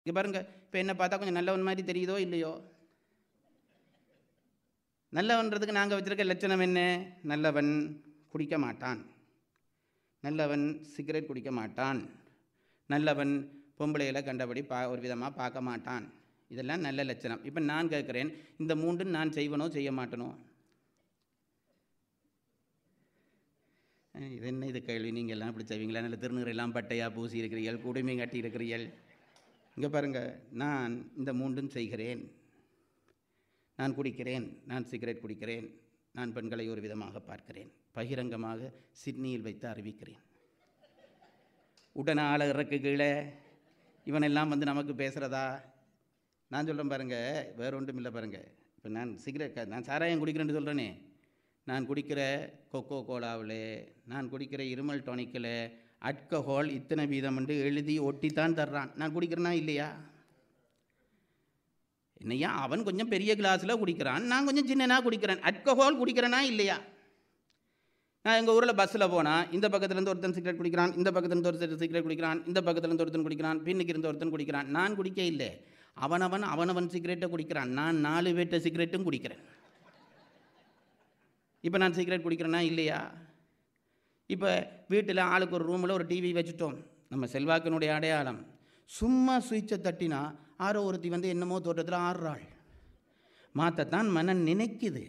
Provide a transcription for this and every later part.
இங்கே பாருங்க இப்போ என்ன பார்த்தா கொஞ்சம் நல்லவன் மாதிரி தெரியுதோ இல்லையோ நல்லவன்றதுக்கு நாங்கள் வச்சிருக்க லட்சணம் என்ன நல்லவன் குடிக்க மாட்டான் நல்லவன் சிகரெட் குடிக்க மாட்டான் நல்லவன் பொம்பளைகளை கண்டபடி பா ஒரு விதமாக பார்க்க மாட்டான் இதெல்லாம் நல்ல லட்சணம் இப்போ நான் கேட்குறேன் இந்த மூன்று நான் செய்வனோ செய்ய மாட்டனோ அஹ் இது என்ன இது கேள்வி நீங்கள் எல்லாம் இப்படி செய்வீங்களா நல்ல திருநீரெல்லாம் பட்டையாக பூசி இருக்கிறீர்கள் குடுமி கட்டி இருக்கிறீர்கள் இங்கே பாருங்கள் நான் இந்த மூன்றும் செய்கிறேன் நான் குடிக்கிறேன் நான் சிகரெட் குடிக்கிறேன் நான் பெண்களை ஒரு விதமாக பார்க்கிறேன் பகிரங்கமாக சிட்னியில் வைத்து அறிவிக்கிறேன் உடனே ஆளகருக்கு கீழே இவனெல்லாம் வந்து நமக்கு பேசுகிறதா நான் சொல்கிறேன் பாருங்கள் வேற ஒன்றும் இல்லை பாருங்கள் இப்போ நான் சிகரெட் நான் சாராயம் குடிக்கிறேன்னு சொல்கிறேனே நான் குடிக்கிற கொக்கோ கோலாவில் நான் குடிக்கிற இருமல் டானிக்கில் அல்கஹால் இத்தனை வீதம் என்று எழுதி ஒட்டித்தான் தர்றான் நான் குடிக்கிறேனா இல்லையா என்னையா அவன் கொஞ்சம் பெரிய கிளாஸில் குடிக்கிறான் நான் கொஞ்சம் சின்னனா குடிக்கிறேன் அல்கஹால் குடிக்கிறேனா இல்லையா நான் எங்கள் ஊரில் பஸ்ஸில் போனால் இந்த பக்கத்துலேருந்து ஒருத்தன் சிகரெட் குடிக்கிறான் இந்த பக்கத்துலேருந்து ஒருத்தர் சிகரெட் குடிக்கிறான் இந்த பக்கத்துலேருந்து ஒருத்தன் குடிக்கிறான் பின்னுக்கு இருந்து ஒருத்தன் குடிக்கிறான் நான் குடிக்க இல்லை அவனவன் அவனவன் சிகரெட்டை குடிக்கிறான் நான் நாலு பேர்ட்ட சிகரெட்டும் குடிக்கிறேன் இப்போ நான் சிகரெட் குடிக்கிறேனா இல்லையா இப்போ வீட்டில் ஆளுக்கு ஒரு ரூமில் ஒரு டிவி வச்சுட்டோம் நம்ம செல்வாக்கினுடைய அடையாளம் சும்மா சுவிட்சை தட்டினா ஆரோ ஒருத்தி வந்து என்னமோ தோட்டத்தில் ஆடுறாள் மாற்றத்தான் மனம் நினைக்குது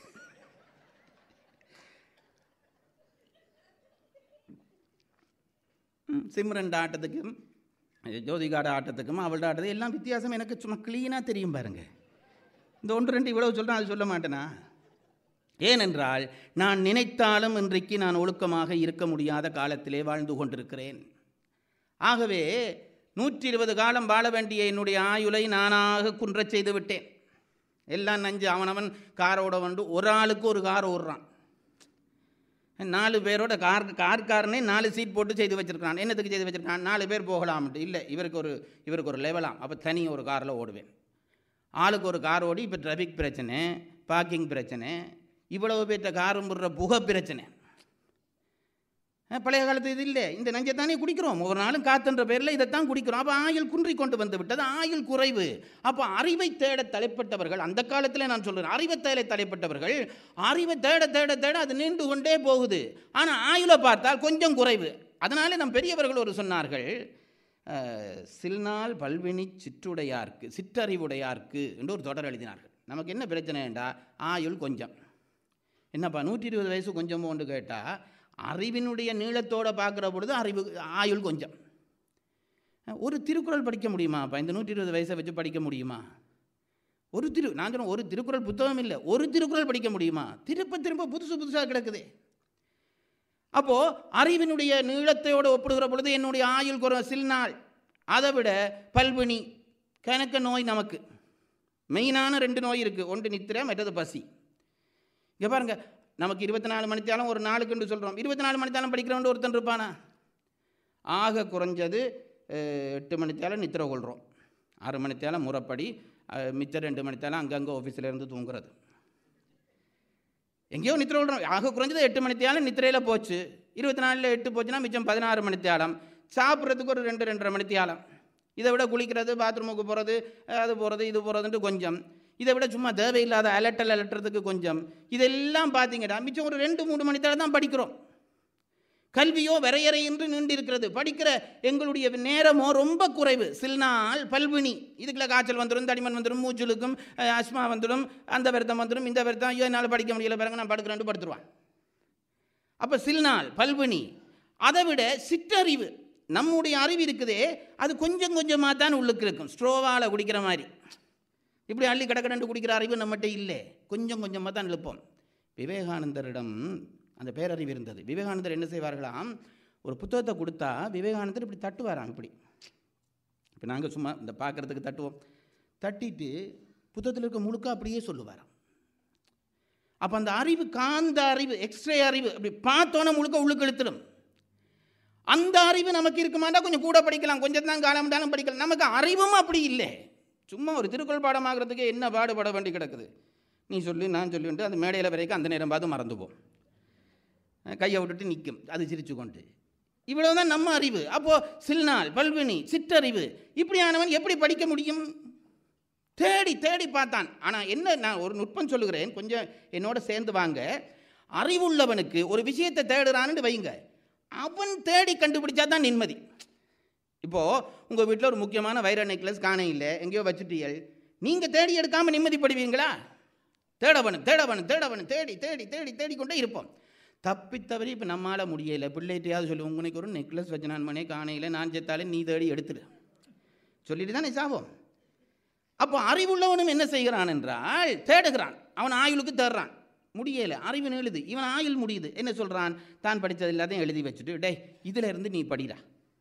ம், சிம்ரன் ஆட்டத்துக்கும் ஜோதிகாட ஆட்டத்துக்கும் அவளோட ஆட்டத்துக்கும் எல்லாம் வித்தியாசம் எனக்கு சும்மா க்ளீனாக தெரியும் பாருங்க இந்த ஒன்று ரெண்டு இவ்வளவு சொல்கிறேன் அது சொல்ல மாட்டேனா ஏனென்றால் நான் நினைத்தாலும் இன்றைக்கு நான் ஒழுக்கமாக இருக்க முடியாத காலத்திலே வாழ்ந்து கொண்டிருக்கிறேன் ஆகவே நூற்றி இருபது காலம் வாழ வேண்டிய என்னுடைய ஆயுளை நானாக குன்றச் செய்து விட்டேன் எல்லாம் நஞ்சு அவனவன் காரோட வந்து ஒரு ஆளுக்கு ஒரு கார் ஓடுறான் நாலு பேரோட கார் கார்காரனே நாலு சீட் போட்டு செய்து வச்சிருக்கான் என்னத்துக்கு செய்து வச்சிருக்கான் நாலு பேர் போகலாம்ட்டு இல்லை இவருக்கு ஒரு இவருக்கு ஒரு லெவலாம் அப்போ தனி ஒரு காரில் ஓடுவேன் ஆளுக்கு ஒரு கார் ஓடி இப்போ டிராஃபிக் பிரச்சனை பார்க்கிங் பிரச்சனை இவ்வளவு பேர்த்த காரும் போடுற புகை பிரச்சனை அஹ், பழைய காலத்து இது இல்லை இந்த நஞ்சை தானே குடிக்கிறோம் ஒரு நாளும் காத்துன்ற பேரில் இதைத்தான் குடிக்கிறோம் அப்போ ஆயுள் குன்றி கொண்டு வந்து விட்டது ஆயுள் குறைவு அப்போ அறிவை தேட தலைப்பட்டவர்கள் அந்த காலத்தில் நான் சொல்கிறேன் அறிவை தேட தலைப்பட்டவர்கள் அறிவை தேட தேட தேட அது நீண்டு கொண்டே போகுது ஆனால் ஆயுளை பார்த்தால் கொஞ்சம் குறைவு அதனாலே நம் பெரியவர்கள் ஒரு சொன்னார்கள் அஹ், சில்நாள் பல்வினி சிற்றுடையார்க்கு சிற்றறிவுடையார்க்கு என்று ஒரு தொடர் எழுதினார்கள் நமக்கு என்ன பிரச்சனைண்டா ஆயுள் கொஞ்சம் என்னப்பா நூற்றி இருபது வயசு கொஞ்சம் ஒன்று கேட்டால் அறிவினுடைய நீளத்தோடு பார்க்குற பொழுது அறிவு ஆயுள் கொஞ்சம் ஒரு திருக்குறள் படிக்க முடியுமாப்பா இந்த நூற்றி இருபது வயசை வச்சு படிக்க முடியுமா ஒரு திரு நான் சொல்றேன் ஒரு திருக்குறள் புத்தகம் இல்லை ஒரு திருக்குறள் படிக்க முடியுமா திரும்ப திரும்ப புதுசு புதுசாக கிடக்குது அப்போது அறிவினுடைய நீளத்தையோடு ஒப்பிடுகிற பொழுது என்னுடைய ஆயுள் குறை சில்நாள் அதை விட பல்வினி கணக்க நோய் நமக்கு மெயினான ரெண்டு நோய் இருக்குது ஒன்று நித்திரை மற்றது பசி இங்கே பாருங்க நமக்கு இருபத்தி நாலு மணித்தாலும் ஒரு நாளுக்குன்னு சொல்கிறோம் இருபத்தி நாலு மணித்தாலும் படிக்கிறவன் ஒருத்தன் இருப்பானா ஆக குறைஞ்சது அஹ், எட்டு மணித்தாலும் நித்திரை கொள்கிறோம் ஆறு மணித்தாலும் முறைப்படி அஹ், மிச்சம் ரெண்டு மணித்தாலும் அங்கங்கே ஆஃபீஸில் இருந்து தூங்குறது எங்கேயோ நித்திரை கொள்கிறோம் ஆக குறைஞ்சது எட்டு மணித்தாலும் நித்திரையில் போச்சு இருபத்தி நாலில் எட்டு போச்சுன்னா மிச்சம் பதினாறு மணித்தாலம் சாப்பிட்றதுக்கு ஒரு ரெண்டு ரெண்டரை மணித்தியாலம் இதை விட குளிக்கிறது பாத்ரூமுக்கு போகிறது அது போகிறது இது போகிறதுன்ட்டு கொஞ்சம் இதை விட சும்மா தேவையில்லாத அலட்டல் அலட்டுறதுக்கு கொஞ்சம் இதெல்லாம் பார்த்தீங்கன்னா மிச்சம் ஒரு ரெண்டு மூணு மணித்தாலம் தான் படிக்கிறோம் கல்வியோ வரையறையின்றி நீண்டு இருக்கிறது படிக்கிற எங்களுடைய நேரமோ ரொம்ப குறைவு சில நாள் பல்வினி இதுக்குள்ள காய்ச்சல் வந்துடும் தடிமன் வந்துடும் மூச்சுலுக்கும் அஹ், அஸ்மா வந்துடும் அந்த வருத்தம் வந்துடும் இந்த வருத்தம் ஐயோ என்னால் படிக்க முடியல பாருங்க நான் படுக்கிறேன் படுத்துருவான் அப்போ சில நாள் பல்வினி அதை விட சிற்றறிவு நம்முடைய அறிவு இருக்குதே அது கொஞ்சம் கொஞ்சமாக தான் உள்ளுக்கு இருக்கும் ஸ்ட்ரோவால் குடிக்கிற மாதிரி இப்படி அள்ளி கடக்கடண்டு குடிக்கிற அறிவு நம்மகிட்ட இல்லை கொஞ்சம் கொஞ்சமாக தான் இழுப்போம் விவேகானந்தரிடம் அந்த பேரறிவு இருந்தது விவேகானந்தர் என்ன செய்வார்களாம் ஒரு புத்தகத்தை கொடுத்தா விவேகானந்தர் இப்படி தட்டுவாராம் இப்படி இப்போ நாங்கள் சும்மா இந்த பார்க்குறதுக்கு தட்டுவோம் தட்டிட்டு புத்தகத்தில் இருக்க முழுக்க அப்படியே சொல்லுவாராம் அப்போ அந்த அறிவு காந்த அறிவு எக்ஸ்ரே அறிவு அப்படி பார்த்தோன்னே முழுக்க உள்ளுக்கு இழுத்துடும் அந்த அறிவு நமக்கு இருக்குமாண்டா கொஞ்சம் கூட படிக்கலாம் கொஞ்சம் தான் காலம்டாலும் படிக்கலாம் நமக்கு அறிவும் அப்படி இல்லை சும்மா ஒரு திருக்குறள் பாடமாகிறதுக்கு என்ன பாடுபட வேண்டி கிடக்குது நீ சொல்லு நான் சொல்லிட்டு அந்த மேடையில் வரைக்கும் அந்த நேரம் பார்த்து மறந்துப்போம் கையை விட்டுட்டு நிற்கும் அது சிரிச்சு கொண்டு இவ்வளவுதான் நம்ம அறிவு அப்போ சில்நாள் பல்வினி சிற்றறிவு இப்படியானவன் எப்படி படிக்க முடியும் தேடி தேடி பார்த்தான் ஆனால் என்ன நான் ஒரு நுட்பம் சொல்லுகிறேன் கொஞ்சம் என்னோட சேர்ந்து வாங்க அறிவுள்ளவனுக்கு ஒரு விஷயத்தை தேடுறான்னு வைங்க அவன் தேடி கண்டுபிடிச்சா தான் நிம்மதி இப்போது உங்கள் வீட்டில் ஒரு முக்கியமான வைர நெக்லஸ் காண இல்லை எங்கேயோ வச்சுட்டீர்கள் நீங்கள் தேடி எடுக்காமல் நிம்மதிப்படுவீங்களா தேடவனும் தேடவனும் தேடவனும் தேடி தேடி தேடி தேடிக்கொண்டே இருப்போம் தப்பித்தவரி இப்போ நம்மளால் முடியலை பிள்ளைகிட்டையாவது சொல்லி உங்களுக்கு ஒரு நெக்லஸ் வச்சு நான் மனே காணையில் நான் செத்தாலே நீ தேடி எடுத்துடு சொல்லிட்டு தானே சாவோம் அப்போ அறிவுள்ளவனும் என்ன செய்கிறான் என்றால் தேடுகிறான் அவன் ஆயுளுக்கு தேடுறான் முடியலை அறிவு எழுது இவன் ஆயுள் முடியுது என்ன சொல்கிறான் தான் படித்தது எல்லாத்தையும் எழுதி வச்சுட்டு டேய் இதில் இருந்து நீ படிடா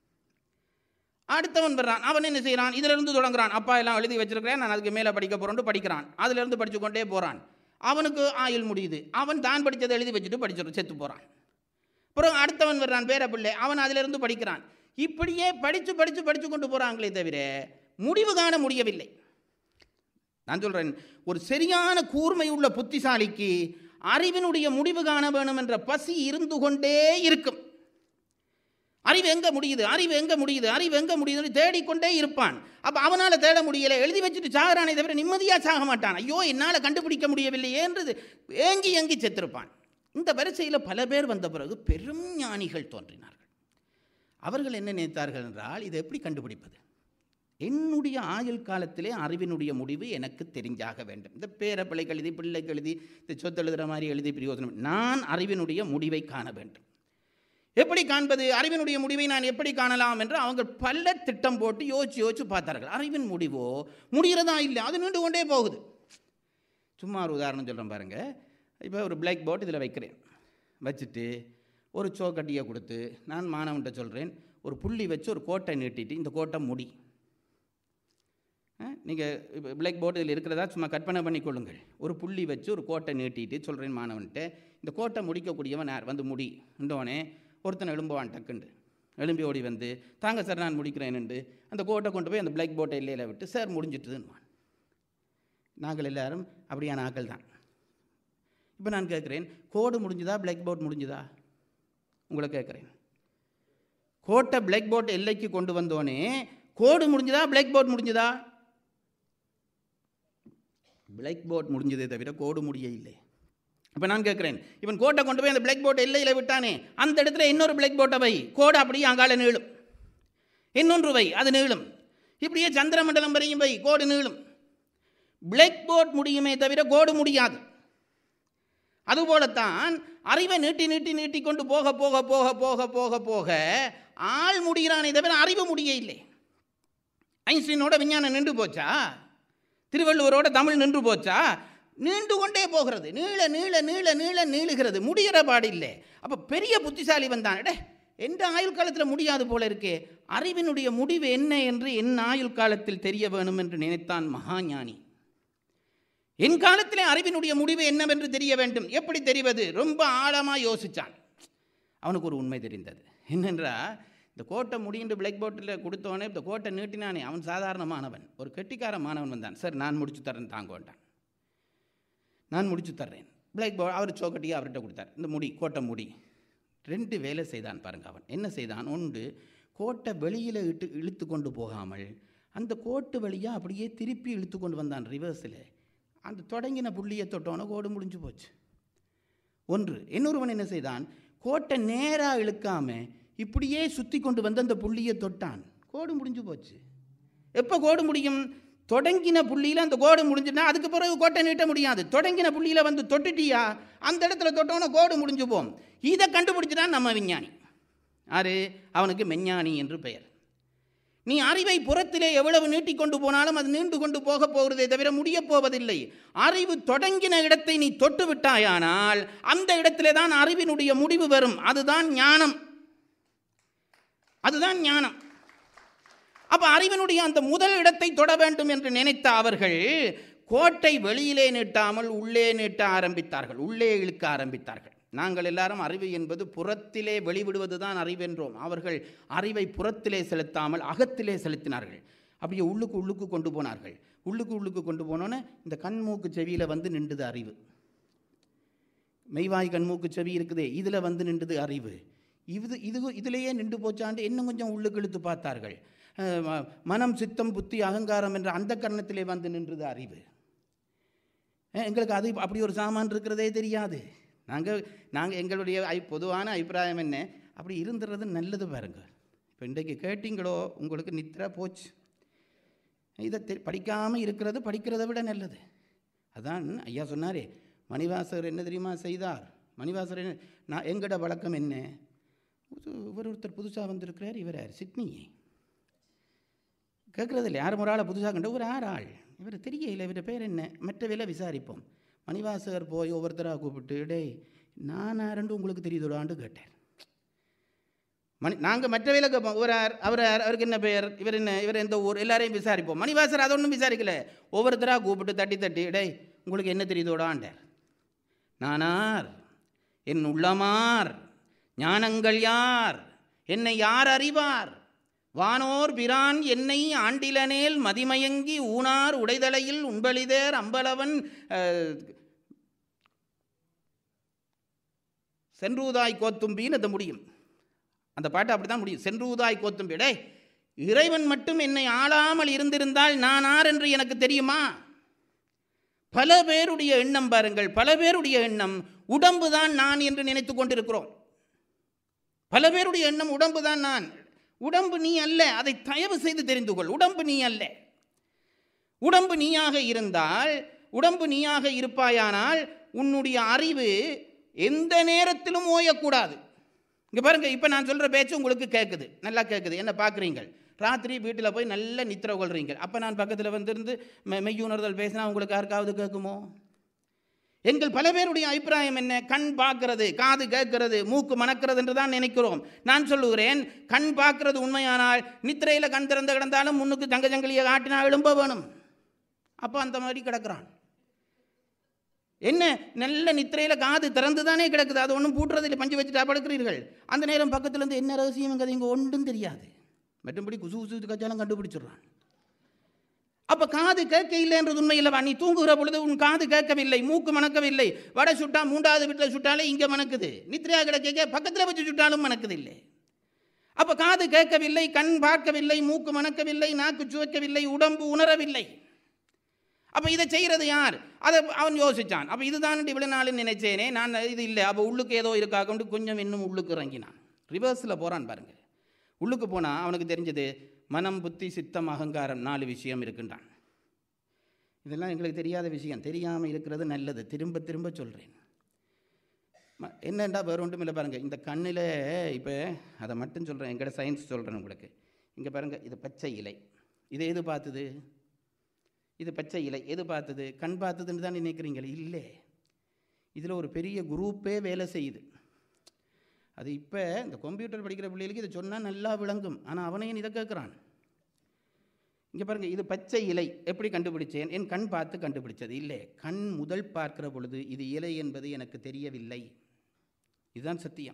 அடுத்தவன் வர்றான் அவன் என்ன செய்கிறான் இதுல இருந்து தொடங்குறான் அப்பா எல்லாம் எழுதி வச்சிருக்கிறேன் நான் அதுக்கு மேலே படிக்க போகிறோன்ட்டு படிக்கிறான் அதுல இருந்து படிச்சு கொண்டே போகிறான் அவனுக்கு ஆயுள் முடியுது அவன் தான் படித்ததை எழுதி வச்சுட்டு படிச்சு செத்து போகிறான் அப்புறம் அடுத்தவன் வர்றான் பேர பிள்ளை அவன் அதிலிருந்து இருந்து படிக்கிறான் இப்படியே படித்து படித்து படித்து கொண்டு போகிறாங்களே தவிர முடிவு காண முடியவில்லை நான் சொல்கிறேன் ஒரு சரியான கூர்மை உள்ள புத்திசாலிக்கு அறிவினுடைய முடிவு காண வேணும் என்ற பசி இருந்து கொண்டே இருக்கும் அறிவு எங்க முடியுது அறிவு எங்க முடியுது அறிவு எங்க முடியுதுன்னு தேடிக்கொண்டே இருப்பான் அப்போ அவனால் தேட முடியல எழுதி வச்சுட்டு சாகுறானே தவிர நிம்மதியாக சாக மாட்டான் ஐயோ என்னால் கண்டுபிடிக்க முடியவில்லையேன்றது ஏங்கி ஏங்கி செத்திருப்பான் இந்த வரிசையில் பல பேர் வந்த பிறகு பெரும் ஞானிகள் தோன்றினார்கள் அவர்கள் என்ன நினைத்தார்கள் என்றால் இதை எப்படி கண்டுபிடிப்பது என்னுடைய ஆயுள் காலத்திலே அறிவினுடைய முடிவு எனக்கு தெரிஞ்சாக வேண்டும் இந்த பேர பிள்ளைக்கு எழுதி பிள்ளைக்கு எழுதி இந்த சொத்து எழுதுகிற மாதிரி எழுதி பிரயோஜனம் நான் அறிவினுடைய முடிவை காண வேண்டும் எப்படி காண்பது அறிவினுடைய முடிவை நான் எப்படி காணலாம் என்று அவங்க பல திட்டம் போட்டு யோசிச்சு யோசிச்சு பார்த்தார்கள் அறிவின் முடிவோ முடிகிறதா இல்லை அது நின்று கொண்டே போகுது சும்மா ஒரு உதாரணம் சொல்கிறேன் பாருங்கள் இப்போ ஒரு பிளாக் போர்ட் இதில் வைக்கிறேன் வச்சுட்டு ஒரு சோக்கட்டியை கொடுத்து நான் மாணவன்கிட்ட சொல்கிறேன் ஒரு புள்ளி வச்சு ஒரு கோட்டை நீட்டிட்டு இந்த கோட்டை முடி நீங்கள் இப்போ பிளாக் போர்டு இதில் இருக்கிறதா சும்மா கற்பனை பண்ணிக்கொள்ளுங்கள் ஒரு புள்ளி வச்சு ஒரு கோட்டை நீட்டிட்டு சொல்கிறேன் மாணவன்கிட்ட இந்த கோட்டை முடிக்கக்கூடியவன் யார் வந்து முடி உண்டோனே ஒருத்தன் எழும்புவான் டக்குண்டு எழும்பி ஓடி வந்து தாங்க சார் நான் முடிக்கிறேன்னுண்டு அந்த கோட்டை கொண்டு போய் அந்த பிளாக் போர்ட்டை இல்லையில விட்டு சார் முடிஞ்சிட்டுதுன்னுவான் நாங்கள் எல்லாரும் அப்படியான ஆக்கள் தான் இப்போ நான் கேட்குறேன் கோடு முடிஞ்சுதா பிளாக் போர்ட் முடிஞ்சுதா உங்களை கேட்குறேன் கோட்டை பிளாக் போர்ட் எல்லைக்கு கொண்டு வந்தோடனே கோடு முடிஞ்சுதா பிளாக் போர்ட் முடிஞ்சுதா பிளாக் போர்ட் முடிஞ்சதே தவிர கோடு முடிய இல்லை இப்போ நான் கேட்குறேன் இவன் கோட்டை கொண்டு போய் அந்த பிளாக் போர்ட் எல்லையில் விட்டானே அந்த இடத்துல இன்னொரு பிளாக் போர்ட்டை வை கோடு அப்படியே அங்கால நீளும் இன்னொன்று வை அது நீளும் இப்படியே சந்திரமண்டலம் வரையும் வை கோடு நீளும் பிளாக் போர்ட் முடியுமே தவிர கோடு முடியாது அதுபோலத்தான் அறிவை நீட்டி நீட்டி நீட்டி கொண்டு போக போக போக போக போக போக ஆள் முடிகிறானே தவிர அறிவு முடிய இல்லை ஐன்ஸ்டீனோட விஞ்ஞானம் நின்று போச்சா திருவள்ளுவரோட தமிழ் நின்று போச்சா நீண்டு கொண்டே போகிறது நீள நீள நீள நீள நீளுகிறது முடிகிற பாடில்லை அப்போ பெரிய புத்திசாலி வந்தான் டே எந்த ஆயுள் காலத்தில் முடியாது போல இருக்கே அறிவினுடைய முடிவு என்ன என்று என் ஆயுள் காலத்தில் தெரிய வேணும் என்று நினைத்தான் மகாஞானி என் காலத்திலே அறிவினுடைய முடிவு என்னவென்று தெரிய வேண்டும் எப்படி தெரிவது ரொம்ப ஆழமாக யோசித்தான் அவனுக்கு ஒரு உண்மை தெரிந்தது என்னென்றா இந்த கோட்டை முடிண்டு பிளாக் போர்ட்டில் கொடுத்தவனே இந்த கோட்டை நீட்டினானே அவன் சாதாரணமானவன் ஒரு கெட்டிக்கார மாணவன் வந்தான் சார் நான் முடிச்சு தரேன் தாங்க வேண்டான் நான் முடிச்சு தர்றேன் பிளாக் போர்ட் அவர் சோக்கட்டியை அவர்கிட்ட கொடுத்தார் இந்த முடி கோட்டை முடி ரெண்டு வேலை செய்தான் பாருங்க அவன் என்ன செய்தான் ஒன்று கோட்டை வெளியில் இட்டு இழுத்து கொண்டு போகாமல் அந்த கோட்டு வழியாக அப்படியே திருப்பி இழுத்து கொண்டு வந்தான் ரிவர்ஸில் அந்த தொடங்கின புள்ளியை தொட்டோன்னே கோடு முடிஞ்சு போச்சு ஒன்று இன்னொருவன் என்ன செய்தான் கோட்டை நேராக இழுக்காம இப்படியே சுற்றி கொண்டு வந்து அந்த புள்ளியை தொட்டான் கோடு முடிஞ்சு போச்சு எப்போ கோடு முடியும் தொடங்கின புள்ளியில் அந்த கோடு முடிஞ்சுனா அதுக்கு பிறகு கோட்டை நீட்ட முடியாது தொடங்கின புள்ளியில் வந்து தொட்டுட்டியா அந்த இடத்துல தொட்டோன்னே கோடு முடிஞ்சு போம் இதை கண்டுபிடிச்சிட்டான் நம்ம விஞ்ஞானி ஆறு அவனுக்கு மெஞ்ஞானி என்று பெயர் நீ அறிவை புறத்திலே எவ்வளவு நீட்டிக்கொண்டு போனாலும் அது நீண்டு கொண்டு போக போகிறதே தவிர முடியப் போவதில்லை அறிவு தொடங்கின இடத்தை நீ தொட்டு விட்டாயானால் அந்த இடத்திலே தான் அறிவினுடைய முடிவு வரும் அதுதான் ஞானம் அதுதான் ஞானம் அப்ப அறிவினுடைய அந்த முதல் இடத்தை தொட வேண்டும் என்று நினைத்த அவர்கள் கோட்டை வெளியிலே நீட்டாமல் உள்ளே நீட்ட ஆரம்பித்தார்கள் உள்ளே இழுக்க ஆரம்பித்தார்கள் நாங்கள் எல்லாரும் அறிவு என்பது புறத்திலே வெளிவிடுவது தான் அறிவென்றோம் அவர்கள் அறிவை புறத்திலே செலுத்தாமல் அகத்திலே செலுத்தினார்கள் அப்படியே உள்ளுக்கு உள்ளுக்கு கொண்டு போனார்கள் உள்ளுக்கு உள்ளுக்கு கொண்டு போனோன்னே இந்த கண்மூக்கு செவியில் வந்து நின்றுது அறிவு மெய்வாய் கண்மூக்கு செவி இருக்குதே இதில் வந்து நின்றுது அறிவு இது இது இதிலேயே நின்று போச்சாண்டு இன்னும் கொஞ்சம் உள்ளுக்கு இழுத்து பார்த்தார்கள் அஹ் ம- மனம் சித்தம் புத்தி அகங்காரம் என்ற அந்த கரணத்திலே வந்து நின்றது அறிவு அஹ் எங்களுக்கு அது அப்படி ஒரு சாமான் இருக்கிறதே தெரியாது நாங்கள் நாங்கள் எங்களுடைய ஐ- பொதுவான அபிப்பிராயம் என்ன அப்படி இருந்துறது நல்லது பாருங்க இப்போ இன்றைக்கு கேட்டீங்களோ உங்களுக்கு நித்திரா போச்சு இதை தெ படிக்காமல் இருக்கிறது படிக்கிறதை விட நல்லது அதான் ஐயா சொன்னாரே மணிவாசகர் என்ன தெரியுமா செய்தார் மணிவாசகர் என்ன நான் எங்கட வழக்கம் என்ன புது- இவர் ஒருத்தர் புதுசாக வந்திருக்கிறார் இவர் யார் சிட்னி கேட்குறது இல்லை யாரும் ஒரு ஆளை புதுசாக கண்ட ஒரு ஆறு ஆள் இவர் தெரியல இவர் பேர் என்ன மற்ற வேலை விசாரிப்போம் மணிவாசகர் போய் ஒவ்வொருத்தராக கூப்பிட்டு டேய் நான் யாருன்னு உங்களுக்கு தெரியுதோடான்னு கேட்டேன் மணி நாங்கள் மற்ற வேலை கேட்போம் ஒரு யார் அவர் யார் அவருக்கு என்ன பெயர் இவர் என்ன இவர் எந்த ஊர் எல்லாரையும் விசாரிப்போம் மணிவாசர் அதை ஒன்றும் விசாரிக்கல ஒவ்வொருத்தராக கூப்பிட்டு தட்டி தட்டி டேய் உங்களுக்கு என்ன தெரியுதோடாண்டார் நானார் என் உள்ளமார் ஞானங்கள் யார் என்னை யார் அறிவார் வானோர் பிரான் என்னை ஆண்டிலனேல் மதிமயங்கி ஊனார் உடைதலையில் உண்பளிதேர் அம்பலவன் அஹ், சென்றூதாய் கோத்தும்பின்னு அது முடியும் அந்த பாட்டு அப்படி தான் முடியும் சென்றூதாய் கோத்தும்பி டேய் இறைவன் மட்டும் என்னை ஆளாமல் இருந்திருந்தால் நான் ஆர் என்று எனக்கு தெரியுமா பல பேருடைய எண்ணம் பாருங்கள் பல பேருடைய எண்ணம் உடம்பு தான் நான் என்று நினைத்து கொண்டிருக்கிறோம் பல பேருடைய எண்ணம் உடம்பு தான் நான் உடம்பு நீ அல்ல அதை தயவு செய்து தெரிந்து கொள் உடம்பு நீ அல்ல உடம்பு நீயாக இருந்தால் உடம்பு நீயாக இருப்பாயானால் உன்னுடைய அறிவு எந்த நேரத்திலும் ஓயக்கூடாது இங்கே பாருங்க இப்போ நான் சொல்கிற பேச்சு உங்களுக்கு கேட்குது நல்லா கேட்குது என்ன பார்க்குறீங்க ராத்திரி வீட்டில் போய் நல்ல நித்திர கொள்றீங்க அப்போ நான் பக்கத்தில் வந்திருந்து மெ- மெய்யுணர்தல் பேசினா உங்களுக்கு யாருக்காவது கேட்குமோ எங்கள் பல பேருடைய அபிப்பிராயம் என்ன கண் பார்க்கிறது காது கேட்கிறது மூக்கு மணக்கிறது என்று தான் நினைக்கிறோம் நான் சொல்லுகிறேன் கண் பார்க்கிறது உண்மையானால் நித்திரையில் கண் திறந்து கிடந்தாலும் முன்னுக்கு தங்க ஜங்கலியை காட்டினா எழும்ப வேணும் அப்போ அந்த மாதிரி கிடக்கிறான் என்ன நல்ல நித்திரையில் காது திறந்து தானே கிடக்குது அது ஒன்றும் பூட்டுறதில்லை பஞ்சு வச்சுட்டா படுக்கிறீர்கள் அந்த நேரம் பக்கத்துல இருந்து என்ன ரகசியம் இங்கே ஒன்றும் தெரியாது மற்றும்படி குசு குசு கச்சாலும் கண்டுபிடிச்சிடுறான் அப்ப காது கேட்க இல்லைன்றது உண்மை இல்லவா நீ தூங்குகிற பொழுது உன் காது கேட்கவில்லை மூக்கு மணக்கவில்லை வடை சுட்டா மூன்றாவது வீட்டில் சுட்டாலே இங்கே மணக்குது நித்ரையா கிடக்க பக்கத்தில் வச்சு சுட்டாலும் மணக்குது இல்லை அப்ப காது கேட்கவில்லை கண் பார்க்கவில்லை மூக்கு மணக்கவில்லை நாக்கு சுவைக்கவில்லை உடம்பு உணரவில்லை அப்ப இதை செய்யறது யார் அதை அவன் யோசிச்சான் அப்ப இதுதான் இவ்வளவு நாள் நினைச்சேனே நான் இது இல்லை அப்போ உள்ளுக்கு ஏதோ இருக்கா கொண்டு கொஞ்சம் இன்னும் உள்ளுக்கு இறங்கினான் ரிவர்ஸில் போறான் பாருங்க உள்ளுக்கு போனா அவனுக்கு தெரிஞ்சது மனம் புத்தி சித்தம் அகங்காரம் நாலு விஷயம் இருக்கின்றான் இதெல்லாம் எங்களுக்கு தெரியாத விஷயம் தெரியாமல் இருக்கிறது நல்லது திரும்ப திரும்ப சொல்கிறேன் என்னண்டா வேறு ஒன்றும் இல்லை பாருங்கள் இந்த கண்ணில் இப்போ அதை மட்டும் சொல்கிறேன் எங்கட சயின்ஸ் சொல்கிறேன் உங்களுக்கு இங்கே பாருங்கள் இது பச்சை இலை இது எது பார்த்தது இது பச்சை இலை எது பார்த்தது கண் பார்த்ததுன்னு தான் நினைக்கிறீங்களே இல்லை இதில் ஒரு பெரிய குரூப்பே வேலை செய்யுது அது இப்போ இந்த கம்ப்யூட்டர் படிக்கிற பிள்ளைகளுக்கு இதை சொன்னால் நல்லா விளங்கும் ஆனால் அவனையும் இதை கேட்குறான் இங்கே பாருங்க இது பச்சை இலை எப்படி கண்டுபிடிச்சேன் என் கண் பார்த்து கண்டுபிடிச்சது இல்லை கண் முதல் பார்க்கிற பொழுது இது இலை என்பது எனக்கு தெரியவில்லை இதுதான் சத்தியம்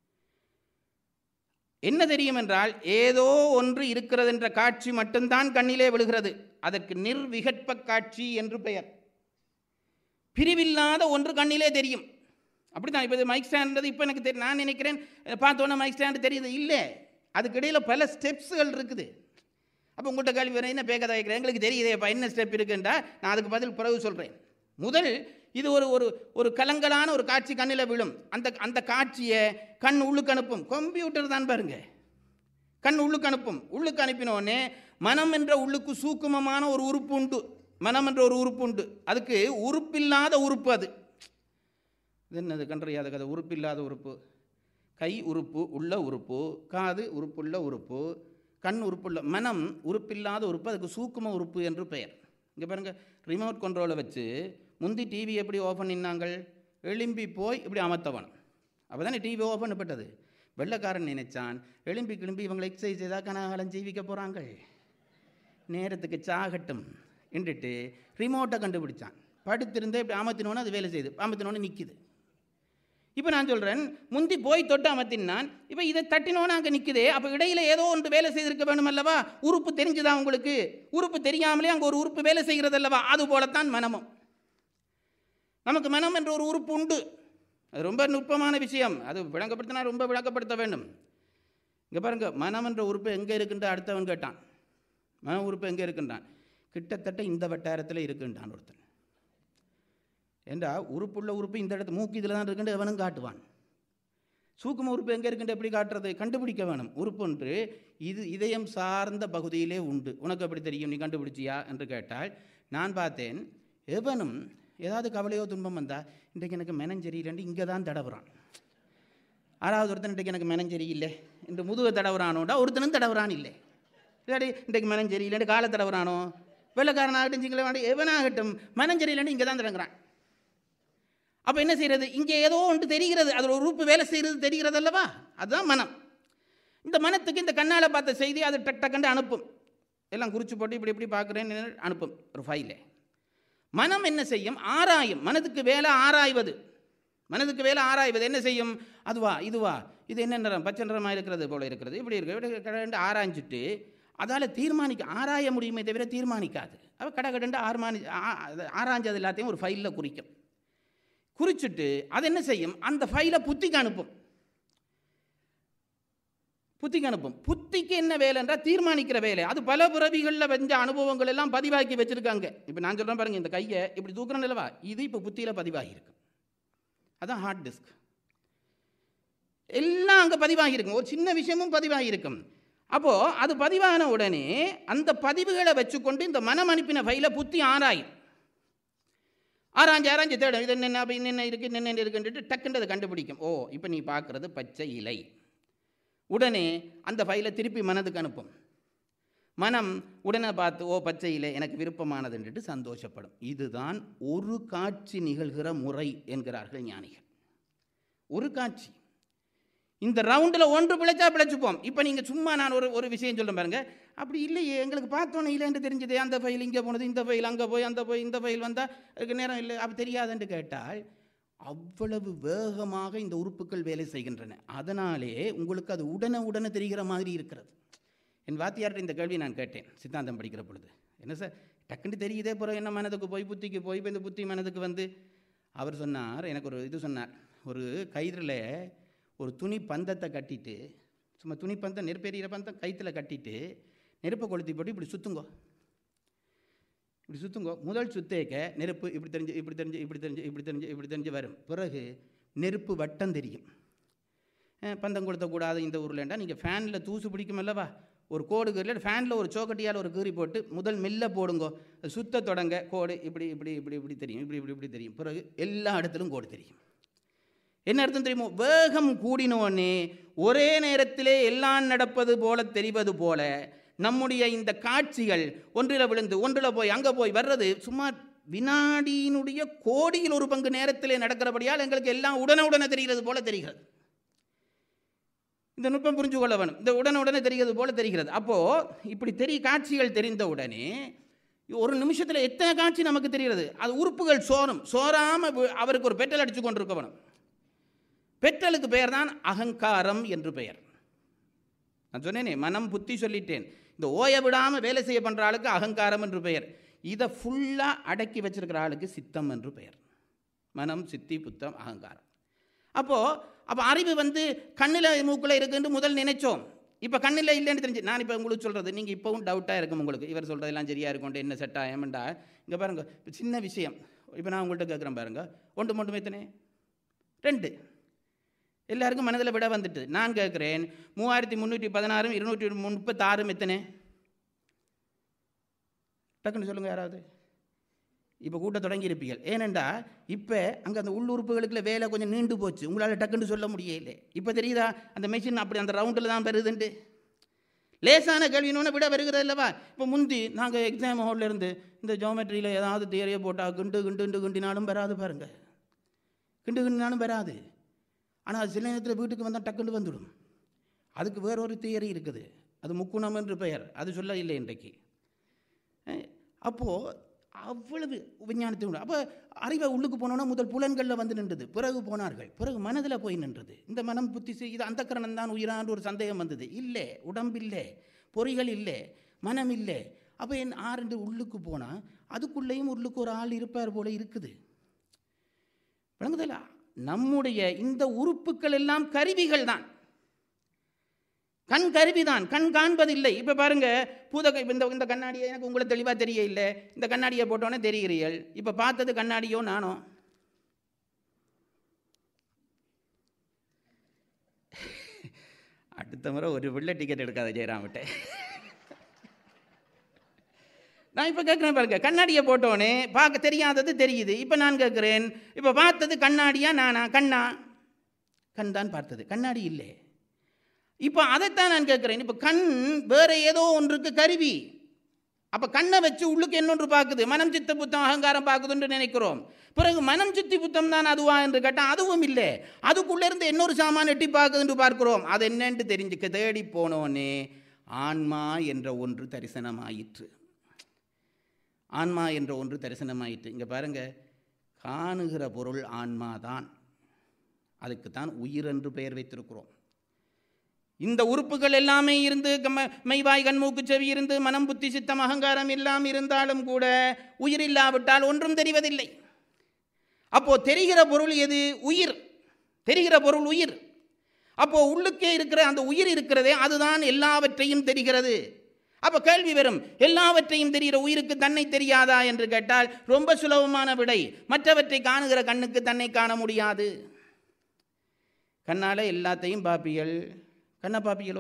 என்ன தெரியும் என்றால் ஏதோ ஒன்று இருக்கிறது என்ற காட்சி மட்டும்தான் கண்ணிலே விழுகிறது அதற்கு நிர்விகற்ப காட்சி என்று பெயர் பிரிவில்லாத ஒன்று கண்ணிலே தெரியும் அப்படிதான் இப்போ இது மைக் ஸ்டாண்டது இப்போ எனக்கு தெரியும் நான் நினைக்கிறேன் பார்த்தோன்னே மைக் ஸ்டாண்டு தெரியுது இல்லை அதுக்கிடையில் பல ஸ்டெப்ஸுகள் இருக்குது அப்போ உங்கள்கிட்ட கேள்வி வர என்ன பேக்கதை வைக்கிறேன் எங்களுக்கு தெரியுதேப்பா என்ன ஸ்டெப் இருக்குன்றா நான் அதுக்கு பதில் பிறகு சொல்கிறேன் முதல் இது ஒரு ஒரு ஒரு கலங்கலான ஒரு காட்சி கண்ணில் விழும் அந்த அந்த காட்சியை கண் உள்ளுக்கு அனுப்பும் கம்ப்யூட்டர் தான் பாருங்க கண் உள்ளுக்கு அனுப்பும் உள்ளுக்கு அனுப்பினோடனே மனம் என்ற உள்ளுக்கு சூக்குமமான ஒரு உறுப்பு உண்டு மனம் என்ற ஒரு உறுப்பு உண்டு அதுக்கு உறுப்பில்லாத உறுப்பு அது இது என்னது கண்டறியாத கதை உறுப்பில்லாத உறுப்பு கை உறுப்பு உள்ள உறுப்பு காது உறுப்புள்ள உறுப்பு கண் உறுப்புள்ள மனம் உறுப்பில்லாத உறுப்பு அதுக்கு சூக்கும உறுப்பு என்று பெயர் இங்கே பாருங்க ரிமோட் கண்ட்ரோலை வச்சு முந்தி டிவி எப்படி ஓப்பன் பண்ணினாங்கள் எலும்பி போய் இப்படி அமர்த்தவன் அப்போ தானே டிவி ஓப்பன் பண்ணப்பட்டது வெள்ளைக்காரன் நினைச்சான் எலும்பி கிளம்பி இவங்களை எக்ஸசைஸ் செய்தா கனகாலம் ஜீவிக்க போகிறாங்க நேரத்துக்கு சாகட்டும் என்றுட்டு ரிமோட்டை கண்டுபிடிச்சான் படுத்திருந்தே இப்படி அமர்த்தினோன்னு அது வேலை செய்யுது அமர்த்தினோன்னு நிற்கிது இப்போ நான் சொல்கிறேன் முந்தி போய் தொட்டு அமர்த்தினான் இப்போ இதை தட்டினோன்னு அங்கே நிற்குதே அப்போ இடையில ஏதோ ஒன்று வேலை செய்திருக்க வேணும் அல்லவா உறுப்பு தெரிஞ்சுதா உங்களுக்கு உறுப்பு தெரியாமலே அங்கே ஒரு உறுப்பு வேலை செய்கிறது அல்லவா அது போலத்தான் மனமும் நமக்கு மனம் என்ற ஒரு உறுப்பு உண்டு அது ரொம்ப நுட்பமான விஷயம் அது விளங்கப்படுத்தினா ரொம்ப விளக்கப்படுத்த வேண்டும் இங்கே பாருங்க மனம் என்ற உறுப்பு எங்கே இருக்குன்ற அடுத்தவன் கேட்டான் மன உறுப்பு எங்கே இருக்குன்றான் கிட்டத்தட்ட இந்த வட்டாரத்தில் இருக்குன்றான் ஒருத்தன் ஏண்டா உறுப்புள்ள உறுப்பு இந்த இடத்து மூக்கு இதில் தான் இருக்குன்னு எவனும் காட்டுவான் சூக்கும உறுப்பு எங்கே இருக்குன்னு எப்படி காட்டுறது கண்டுபிடிக்க வேணும் உறுப்பு ஒன்று இது இதயம் சார்ந்த பகுதியிலே உண்டு உனக்கு எப்படி தெரியும் நீ கண்டுபிடிச்சியா என்று கேட்டால் நான் பார்த்தேன் எவனும் ஏதாவது கவலையோ துன்பம் வந்தா இன்றைக்கு எனக்கு மெனம் சரியில்லைன்னு இங்கே தான் தடவுறான் ஆறாவது ஒருத்தன் இன்றைக்கு எனக்கு மெனம் சரியில்லை என்று முதுக தடவுறானோடா ஒருத்தனும் தடவுறான் இல்லை இல்லாடி இன்றைக்கு மெனம் சரியில்லைன்னு காலை தடவுறானோ வெள்ளக்காரனாகட்டும் சிங்கள எவனாகட்டும் மனம் சரியில்லைன்னு இங்கே தான் தடங்குறான் அப்போ என்ன செய்கிறது இங்கே ஏதோ ஒன்று தெரிகிறது அதில் ஒரு உறுப்பு வேலை செய்கிறது தெரிகிறது அல்லவா அதுதான் மனம் இந்த மனத்துக்கு இந்த கண்ணால் பார்த்த செய்தி அது டக் டக்குன்னு அனுப்பும் எல்லாம் குறித்து போட்டு இப்படி இப்படி பார்க்குறேன்னு அனுப்பும் ஒரு ஃபைலை மனம் என்ன செய்யும் ஆராயும் மனதுக்கு வேலை ஆராய்வது மனதுக்கு வேலை ஆராய்வது என்ன செய்யும் அதுவா இதுவா இது என்ன நிறம் பச்சை நிறமாக இருக்கிறது போல இருக்கிறது இப்படி இருக்கு இப்படி கடண்டு ஆராய்ஞ்சிட்டு அதால் தீர்மானிக்க ஆராய முடியுமே தவிர தீர்மானிக்காது அவ கட கடண்டு ஆர்மானி ஆ- அது ஆராய்ஞ்சது எல்லாத்தையும் ஒரு ஃபைலில் குறிக்கும் குறிச்சிட்டு அது என்ன செய்யும் அந்த ஃபைலை புத்திக்கு அனுப்பும் புத்திக்கு அனுப்பும் புத்திக்கு என்ன வேலைன்றா தீர்மானிக்கிற வேலை அது பல பிறவிகளில் வெஞ்ச அனுபவங்கள் எல்லாம் பதிவாக்கி வச்சிருக்காங்க இப்போ நான் சொல்கிறேன் பாருங்க இந்த கையை இப்படி தூக்குறேன் இல்லவா இது இப்போ புத்தியில் பதிவாகி இருக்கு அதான் ஹார்ட் டிஸ்க் எல்லாம் அங்கே பதிவாகி இருக்கும் ஒரு சின்ன விஷயமும் பதிவாகி இருக்கும் அப்போது அது பதிவான உடனே அந்த பதிவுகளை வச்சுக்கொண்டு இந்த மனம் அனுப்பின ஃபைலை புத்தி ஆராயும் ஆராய்ஞ்சு ஆராய்ஞ்சு தேடும் இது என்ன அப்போ என்ன இருக்குது என்னென்ன இருக்குன்ட்டு டக்குன்னு அதை கண்டுபிடிக்கும் ஓ இப்போ நீ பார்க்குறது பச்சை இலை உடனே அந்த ஃபைலை திருப்பி மனதுக்கு அனுப்பும் மனம் உடனே பார்த்து ஓ பச்சை இலை எனக்கு விருப்பமானதுன்ட்டு சந்தோஷப்படும் இதுதான் ஒரு காட்சி நிகழ்கிற முறை என்கிறார்கள் ஞானிகள் ஒரு காட்சி இந்த ரவுண்டில் ஒன்று பிழைச்சா பிழைச்சுப்போம் இப்போ நீங்கள் சும்மா நான் ஒரு ஒரு விஷயம் சொல்ல பாருங்க அப்படி இல்லையே எங்களுக்கு பார்த்தோன்னே இல்லைன்னு தெரிஞ்சது அந்த ஃபைல் இங்கே போனது இந்த ஃபைல் அங்கே போய் அந்த போய் இந்த ஃபைல் வந்தால் அதுக்கு நேரம் இல்லை அப்படி தெரியாதுன்னு கேட்டால் அவ்வளவு வேகமாக இந்த உறுப்புகள் வேலை செய்கின்றன அதனாலே உங்களுக்கு அது உடனே உடனே தெரிகிற மாதிரி இருக்கிறது என் வாத்தியார்ட்ட இந்த கேள்வி நான் கேட்டேன் சித்தாந்தம் படிக்கிற பொழுது என்ன சார் டக்குன்னு தெரியுதே பிறகு என்ன மனதுக்கு போய் புத்திக்கு போய் இப்போ இந்த புத்தி மனதுக்கு வந்து அவர் சொன்னார் எனக்கு ஒரு இது சொன்னார் ஒரு கயிறில் ஒரு துணி பந்தத்தை கட்டிட்டு சும்மா துணி பந்தம் நெருப்பெறிகிற பந்தம் கயிற்றுல கட்டிட்டு நெருப்பை கொளுத்தி போட்டு இப்படி சுற்றுங்கோ இப்படி சுற்றுங்கோ முதல் சுத்தேக்க நெருப்பு இப்படி தெரிஞ்சு இப்படி தெரிஞ்சு இப்படி தெரிஞ்சு இப்படி தெரிஞ்சு இப்படி தெரிஞ்சு வரும் பிறகு நெருப்பு வட்டம் தெரியும் அஹ் பந்தம் கொடுத்தக்கூடாது இந்த ஊர்லண்டா நீங்கள் ஃபேனில் தூசு பிடிக்கும் அல்லவா ஒரு கோடு கீரில் ஃபேனில் ஒரு சோக்கட்டியால் ஒரு கீறி போட்டு முதல் மெல்ல போடுங்கோ அது சுத்த தொடங்க கோடு இப்படி இப்படி இப்படி இப்படி தெரியும் இப்படி இப்படி இப்படி தெரியும் பிறகு எல்லா இடத்திலும் கோடு தெரியும் என்ன அர்த்தம் தெரியுமோ வேகம் கூடினோடனே ஒரே நேரத்திலே எல்லாம் நடப்பது போல தெரிவது போல நம்முடைய இந்த காட்சிகள் ஒன்றில் விழுந்து ஒன்றில் போய் அங்கே போய் வர்றது சும்மா வினாடியினுடைய கோடியில் ஒரு பங்கு நேரத்திலே நடக்கிறபடியால் எங்களுக்கு எல்லாம் உடனே உடனே தெரிகிறது போல தெரிகிறது இந்த நுட்பம் புரிஞ்சு கொள்ள வேணும் இந்த உடனே உடனே தெரிகிறது போல தெரிகிறது அப்போது இப்படி தெரிய காட்சிகள் தெரிந்த உடனே ஒரு நிமிஷத்தில் எத்தனை காட்சி நமக்கு தெரிகிறது அது உறுப்புகள் சோறும் சோறாமல் அவருக்கு ஒரு பெட்டல் அடித்து கொண்டிருக்க வேணும் பெற்றலுக்கு பெயர் தான் அகங்காரம் என்று பெயர் நான் சொன்னேனே மனம் புத்தி சொல்லிட்டேன் இந்த ஓய விடாமல் வேலை செய்ய பண்ணுற ஆளுக்கு அகங்காரம் என்று பெயர் இதை ஃபுல்லாக அடக்கி வச்சிருக்கிற ஆளுக்கு சித்தம் என்று பெயர் மனம் சித்தி புத்தம் அகங்காரம் அப்போது அப்போ அறிவு வந்து கண்ணில் மூக்கில் இருக்குன்னு முதல் நினைச்சோம் இப்போ கண்ணில் இல்லைன்னு தெரிஞ்சு நான் இப்போ உங்களுக்கு சொல்கிறது நீங்கள் இப்போவும் டவுட்டாக இருக்கும் உங்களுக்கு இவர் சொல்கிறதெல்லாம் சரியாக இருக்கும்ட்டு என்ன செட் ஆகும்டா இங்கே பாருங்க இப்ப சின்ன விஷயம் இப்போ நான் உங்கள்கிட்ட கேட்குறேன் பாருங்க ஒன்று மட்டும் எத்தனை ரெண்டு எல்லாருக்கும் மனதில் விட வந்துட்டு நான் கேட்குறேன் மூவாயிரத்தி முந்நூற்றி பதினாறும் இருநூற்றி முப்பத்தாறும் எத்தனை டக்குன்னு சொல்லுங்கள் யாராவது இப்போ கூட்ட தொடங்கி இருப்பீர்கள் ஏனெண்டா இப்போ அங்கே அந்த உள்ளுறுப்புகளுக்குள்ள வேலை கொஞ்சம் நீண்டு போச்சு உங்களால் டக்குன்னு சொல்ல முடியல இப்போ தெரியுதா அந்த மெஷின் அப்படி அந்த ரவுண்டில் தான் வருதுன்ட்டு லேசான கேள்வினோட விட வருகிறது அல்லவா இப்போ முந்தி நாங்கள் எக்ஸாம் ஹாலில் இருந்து இந்த ஜோமெட்ரியில் ஏதாவது தியரியை போட்டால் கிண்டு கிண்டு கிண்டினாலும் வராது பாருங்கள் கிண்டு கிண்டினாலும் வராது ஆனால் அது சில நேரத்தில் வீட்டுக்கு வந்தால் டக்குன்னு வந்துடும் அதுக்கு வேற ஒரு தியரி இருக்குது அது முக்குணம் என்று பெயர் அது சொல்ல இல்லை இன்றைக்கு அப்போது அவ்வளவு விஞ்ஞானத்தை உண்டு அப்போ அறிவை உள்ளுக்கு போனோன்னா முதல் புலன்களில் வந்து நின்றது பிறகு போனார்கள் பிறகு மனதில் போய் நின்றது இந்த மனம் புத்தி செய் இது அந்த கரணம் தான் உயிரான்னு ஒரு சந்தேகம் வந்தது இல்லை உடம்பில்லை பொறிகள் இல்லை மனம் இல்லை அப்போ என் ஆறு உள்ளுக்கு போனால் அதுக்குள்ளேயும் உள்ளுக்கு ஒரு ஆள் இருப்பார் போல இருக்குது விளங்குதல்ல நம்முடைய இந்த உறுப்புகள் எல்லாம் கருவிகள் தான் கண் கருவிதான் கண் காண்பதில்லை இப்போ பாருங்க பூத இந்த இந்த கண்ணாடியை எனக்கு உங்களை தெளிவாக தெரிய இல்லை இந்த கண்ணாடியை போட்டோன்னே தெரிகிறீர்கள் இப்போ பார்த்தது கண்ணாடியோ நானோ அடுத்த முறை ஒரு வெள்ளை டிக்கெட் எடுக்காத ஜெயராமிட்ட நான் இப்போ கேட்குறேன் பாருங்க கண்ணாடியை போட்டோன்னே பார்க்க தெரியாதது தெரியுது இப்போ நான் கேட்குறேன் இப்போ பார்த்தது கண்ணாடியா நானா கண்ணா கண் தான் பார்த்தது கண்ணாடி இல்லை இப்போ அதைத்தான் நான் கேட்குறேன் இப்போ கண் வேற ஏதோ ஒன்றுக்கு கருவி அப்போ கண்ணை வச்சு உள்ளுக்கு என்னொன்று பார்க்குது மனம் சித்த புத்தம் அகங்காரம் பார்க்குதுன்னு நினைக்கிறோம் பிறகு மனம் சித்தி புத்தம் தான் அதுவா என்று கேட்டால் அதுவும் இல்லை அதுக்குள்ளே இருந்து இன்னொரு சாமான் எட்டி பார்க்குதுன்னு பார்க்கிறோம் அது என்னன்னு தெரிஞ்சுக்க தேடி போனோன்னே ஆன்மா என்ற ஒன்று தரிசனமாயிற்று ஆன்மா என்ற ஒன்று தரிசனமாயிற்று இங்கே பாருங்க காணுகிற பொருள் ஆன்மா தான் அதுக்கு தான் உயிர் என்று பெயர் வைத்திருக்கிறோம் இந்த உறுப்புகள் எல்லாமே இருந்து கம்ம- மெய்வாய் கண்மூக்கு செவி இருந்து மனம் புத்தி சித்தம் அகங்காரம் எல்லாம் இருந்தாலும் கூட உயிர் இல்லாவிட்டால் ஒன்றும் தெரிவதில்லை அப்போ தெரிகிற பொருள் எது உயிர் தெரிகிற பொருள் உயிர் அப்போ உள்ளுக்கே இருக்கிற அந்த உயிர் இருக்கிறதே அதுதான் எல்லாவற்றையும் தெரிகிறது அப்போ கேள்வி வரும் எல்லாவற்றையும் தெரிகிற உயிருக்கு தன்னை தெரியாதா என்று கேட்டால் ரொம்ப சுலபமான விடை மற்றவற்றை காணுகிற கண்ணுக்கு தன்னை காண முடியாது கண்ணால் எல்லாத்தையும் பாப்பியல் கண்ணை பாப்பியலோ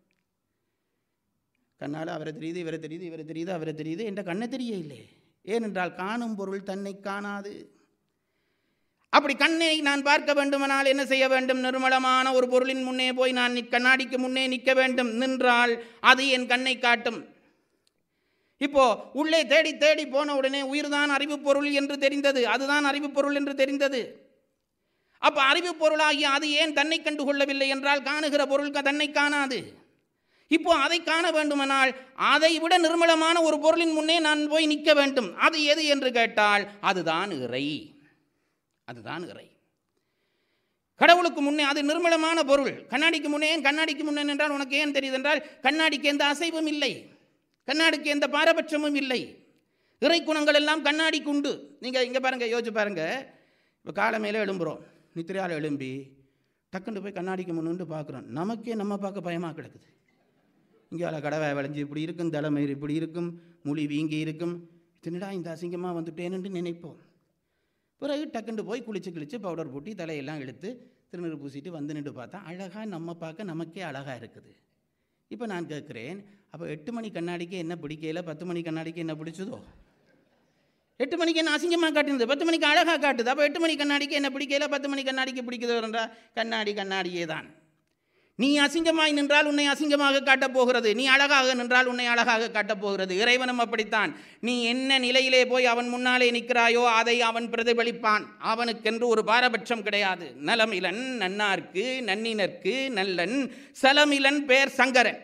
கண்ணால் அவரை தெரியுது இவரை தெரியுது இவரை தெரியுது அவரை தெரியுது என்ற கண்ணை தெரிய இல்லை ஏனென்றால் காணும் பொருள் தன்னை காணாது அப்படி கண்ணை நான் பார்க்க வேண்டுமானால் என்ன செய்ய வேண்டும் நிர்மலமான ஒரு பொருளின் முன்னே போய் நான் நிக்- கண்ணாடிக்கு முன்னே நிற்க வேண்டும் நின்றால் அது என் கண்ணை காட்டும் இப்போ உள்ளே தேடி தேடி போன உடனே உயிர்தான் அறிவு பொருள் என்று தெரிந்தது அதுதான் அறிவு பொருள் என்று தெரிந்தது அப்ப அறிவு பொருளாகிய அது ஏன் தன்னை கண்டு கொள்ளவில்லை என்றால் காணுகிற பொருள் க- தன்னை காணாது இப்போ அதை காண வேண்டுமானால் அதை விட நிர்மலமான ஒரு பொருளின் முன்னே நான் போய் நிற்க வேண்டும் அது எது என்று கேட்டால் அதுதான் இறை அதுதான் இறை கடவுளுக்கு முன்னே அது நிர்மலமான பொருள் கண்ணாடிக்கு முன்னே ஏன் கண்ணாடிக்கு முன்னே என்றால் உனக்கு ஏன் தெரியுது என்றால் கண்ணாடிக்கு எந்த அசைவும் இல்லை கண்ணாடிக்கு எந்த பாரபட்சமும் இல்லை இறை குணங்கள் எல்லாம் கண்ணாடிக்கு உண்டு நீங்கள் இங்கே பாருங்க யோசிச்சு பாருங்க இப்போ காலை மேலே எழும்புறோம் நித்திரையால் எழும்பி டக்குன்னு போய் கண்ணாடிக்கு முன்னுண்டு பார்க்குறோம் நமக்கே நம்ம பார்க்க பயமாக கிடக்குது இங்கே கடவை விளைஞ்சி இப்படி இருக்கும் தலைமயிர் இப்படி இருக்கும் முழி வீங்கி இருக்கும் தின்னடா இந்த அசிங்கமாக வந்துட்டேன்னு நினைப்போம் பிறகு டக்குண்டு போய் குளிச்சு கிழிச்சு பவுடர் பூட்டி தலையெல்லாம் இழுத்து திருநீர் பூசிட்டு வந்து நின்று பார்த்தா அழகாக நம்ம பார்க்க நமக்கே அழகாக இருக்குது இப்போ நான் கேட்குறேன் அப்போ எட்டு மணி கண்ணாடிக்கு என்ன பிடிக்கல பத்து மணி கண்ணாடிக்கு என்ன பிடிச்சதோ எட்டு மணிக்கு என்ன அசிங்கமாக காட்டுது பத்து மணிக்கு அழகாக காட்டுது அப்போ எட்டு மணி கண்ணாடிக்கு என்ன பிடிக்கல பத்து மணி கண்ணாடிக்கு பிடிக்குதோ என்றால் கண்ணாடி கண்ணாடியே தான் நீ அசிங்கமாய் நின்றால் உன்னை அசிங்கமாக காட்டப் போகிறது நீ அழகாக நின்றால் உன்னை அழகாக காட்டப் போகிறது இறைவனும் அப்படித்தான் நீ என்ன நிலையிலே போய் அவன் முன்னாலே நிற்கிறாயோ அதை அவன் பிரதிபலிப்பான் அவனுக்கென்று ஒரு பாரபட்சம் கிடையாது நலமிலன் நன்னார்க்கு நன்னினர்க்கு நல்லன் சலமிலன் பேர் சங்கரன்